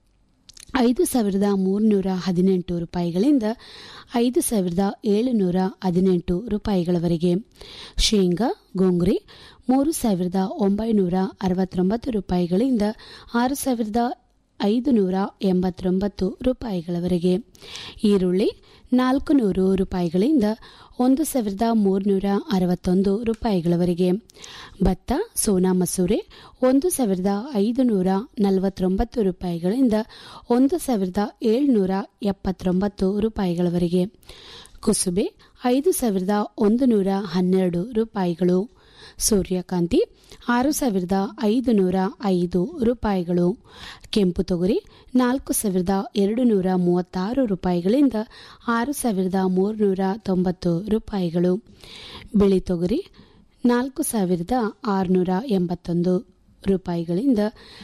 ಐದು ಸಾವಿರದ ಮೂರುನೂರ ಹದಿನೆಂಟು ರೂಪಾಯಿಗಳಿಂದ ಐದು ಸಾವಿರದ ಏಳುನೂರ ಹದಿನೆಂಟು ರೂಪಾಯಿಗಳವರೆಗೆ ಶೇಂಗಾ ಗೋಂಗ್ರಿ ಮೂರು ಸಾವಿರದ ಒಂಬೈನೂರ ಅರವತ್ತೊಂಬತ್ತು ರೂಪಾಯಿಗಳಿಂದ ಆರು ಸಾವಿರದ ಐದು ನೂರ ಎಂಬತ್ತೊಂಬತ್ತು ರೂಪಾಯಿಗಳವರೆಗೆ ಈರುಳ್ಳಿ ನಾಲ್ಕು ನೂರು ರೂಪಾಯಿಗಳಿಂದ ಒಂದು ಸಾವಿರದ ಮೂರುನೂರ ಅರವತ್ತೊಂದು ರೂಪಾಯಿಗಳವರೆಗೆ ಭತ್ತ ಸೋನಾ ಮಸೂರಿ ಒಂದು ಸಾವಿರದ ಐದು ನೂರ ನಲವತ್ತೊಂಬತ್ತು ರೂಪಾಯಿಗಳಿಂದ ಒಂದು ಸಾವಿರದ ಏಳುನೂರ ಎಪ್ಪತ್ತೊಂಬತ್ತು ರೂಪಾಯಿಗಳವರೆಗೆ ಕುಸುಬೆ ಐದು ಸಾವಿರದ ಒಂದು ನೂರ ಹನ್ನೆರಡು ರೂಪಾಯಿಗಳು ಸೂರ್ಯಕಾಂತಿ ಆರು ಸಾವಿರದ ಐದು ನೂರ ಐದು ರೂಪಾಯಿಗಳು ಕೆಂಪು ತೊಗರಿ ನಾಲ್ಕು ಸಾವಿರದ ಎರಡು ನೂರ ಮೂವತ್ತಾರು ರೂಪಾಯಿಗಳಿಂದ ಆರು ಸಾವಿರದ ಮೂರುನೂರ ತೊಂಬತ್ತು ರೂಪಾಯಿಗಳು ಬಿಳಿ ತೊಗರಿ ನಾಲ್ಕು ಸಾವಿರದ ಆರುನೂರ ಎಂಬತ್ತೊಂದು ರೂಪಾಯಿಗಳಿಂದ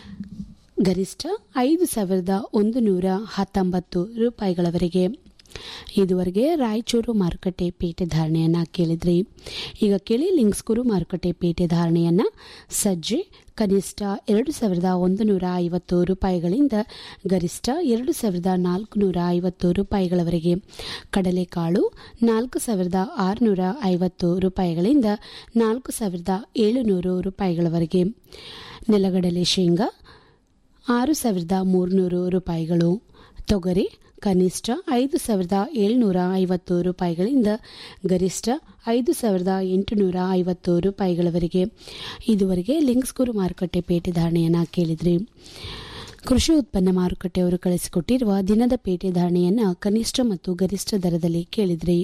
ಗರಿಷ್ಠ ಐದು ಸಾವಿರದ ಒಂದು ನೂರ ಹತ್ತೊಂಬತ್ತು ರೂಪಾಯಿಗಳವರೆಗೆ ಇದುವರೆಗೆ ರಾಯಚೂರು ಮಾರುಕಟ್ಟೆ ಪೇಟೆ ಧಾರಣೆಯನ್ನು ಕೇಳಿದ್ರಿ ಈಗ ಕೇಳಿ ಲಿಂಗ್ಸ್ಕೂರು ಮಾರುಕಟ್ಟೆ ಪೇಟೆ ಧಾರಣೆಯನ್ನು ಸಜ್ಜೆ ಕನಿಷ್ಠ ಎರಡು ಸಾವಿರದ ಒಂದು ನೂರ ಐವತ್ತು ರೂಪಾಯಿಗಳಿಂದ ಗರಿಷ್ಠ ಎರಡು ಸಾವಿರದ ನಾಲ್ಕುನೂರ ಐವತ್ತು ರೂಪಾಯಿಗಳವರೆಗೆ ಕಡಲೆಕಾಳು ನಾಲ್ಕು ಸಾವಿರದ ಆರುನೂರ ಐವತ್ತು ರೂಪಾಯಿಗಳಿಂದ ನಾಲ್ಕು ಸಾವಿರದ ಏಳುನೂರು ರೂಪಾಯಿಗಳವರೆಗೆ ನೆಲಗಡಲೆ ಶೇಂಗಾ ಆರು ಸಾವಿರದ ಮೂರುನೂರು ರೂಪಾಯಿಗಳು ತೊಗರಿ ಕನಿಷ್ಠ ಐದು ಸಾವಿರದ ಏಳ್ನೂರ ಐವತ್ತು ರೂಪಾಯಿಗಳಿಂದ ಗರಿಷ್ಠ ಐದು ಸಾವಿರದ ಎಂಟುನೂರ ಐವತ್ತು ರೂಪಾಯಿಗಳವರೆಗೆ ಇದುವರೆಗೆ ಲಿಂಗ್ಸ್ಗೂರು ಮಾರುಕಟ್ಟೆ ಪೇಟೆ ಧಾರಣೆಯನ್ನು ಕೇಳಿದ್ರಿ ಕೃಷಿ ಉತ್ಪನ್ನ ಮಾರುಕಟ್ಟೆಯವರು ಕಳಿಸಿಕೊಟ್ಟಿರುವ ದಿನದ ಪೇಟೆ ಧಾರಣೆಯನ್ನು ಕನಿಷ್ಠ ಮತ್ತು ಗರಿಷ್ಠ ದರದಲ್ಲಿ ಕೇಳಿದ್ರಿ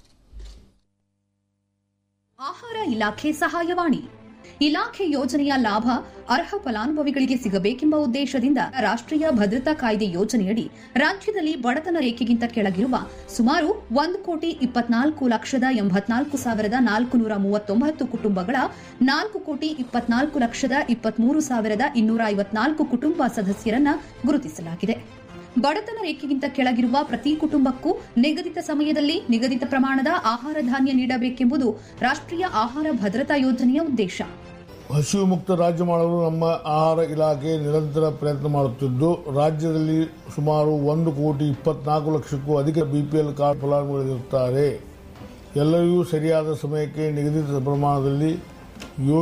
ಆಹಾರ ಇಲಾಖೆ ಸಹಾಯವಾಣಿ ಇಲಾಖೆ ಯೋಜನೆಯ ಲಾಭ ಅರ್ಹ ಫಲಾನುಭವಿಗಳಿಗೆ ಸಿಗಬೇಕೆಂಬ ಉದ್ದೇಶದಿಂದ ರಾಷ್ಟ್ರೀಯ ಭದ್ರತಾ ಕಾಯ್ದೆ ಯೋಜನೆಯಡಿ ರಾಜ್ಯದಲ್ಲಿ ಬಡತನ ರೇಖೆಗಿಂತ ಕೆಳಗಿರುವ ಸುಮಾರು ಒಂದು ಕೋಟಿ ಇಪ್ಪತ್ನಾಲ್ಕು ಲಕ್ಷದ ಎಂಬತ್ನಾಲ್ಕು ಸಾವಿರದ ನಾಲ್ಕು ನೂರ ಮೂವತ್ತೊಂಬತ್ತು ಕುಟುಂಬಗಳ ನಾಲ್ಕು ಕೋಟಿ ಇಪ್ಪತ್ನಾಲ್ಕು ಲಕ್ಷದ ಇಪ್ಪತ್ಮೂರು ಸಾವಿರದ ಇನ್ನೂರ ಐವತ್ನಾಲ್ಕು ಕುಟುಂಬ ಸದಸ್ಯರನ್ನ ಗುರುತಿಸಲಾಗಿದೆ ಬಡತನ ರೇಖೆಗಿಂತ ಕೆಳಗಿರುವ ಪ್ರತಿ ಕುಟುಂಬಕ್ಕೂ ನಿಗದಿತ ಸಮಯದಲ್ಲಿ ನಿಗದಿತ ಪ್ರಮಾಣದ ಆಹಾರ ಧಾನ್ಯ ನೀಡಬೇಕೆಂಬುದು ರಾಷ್ಟ್ರೀಯ ಆಹಾರ ಭದ್ರತಾ ಯೋಜನೆಯ ಉದ್ದೇಶ ಹಸಿವು ಮುಕ್ತ ರಾಜ್ಯ ಮಾಡಲು ನಮ್ಮ ಆಹಾರ ಇಲಾಖೆ ನಿರಂತರ ಪ್ರಯತ್ನ ಮಾಡುತ್ತಿದ್ದು ರಾಜ್ಯದಲ್ಲಿ ಸುಮಾರು ಒಂದು ಕೋಟಿ ಇಪ್ಪತ್ನಾಲ್ಕು ಲಕ್ಷಕ್ಕೂ ಅಧಿಕ ಬಿಪಿಎಲ್ ಕಾರ್ಡ್ ಫಲಾನುಭವಿಗಳಿರುತ್ತಾರೆ ಎಲ್ಲರಿಗೂ ಸರಿಯಾದ ಸಮಯಕ್ಕೆ ನಿಗದಿತ ಪ್ರಮಾಣದಲ್ಲಿ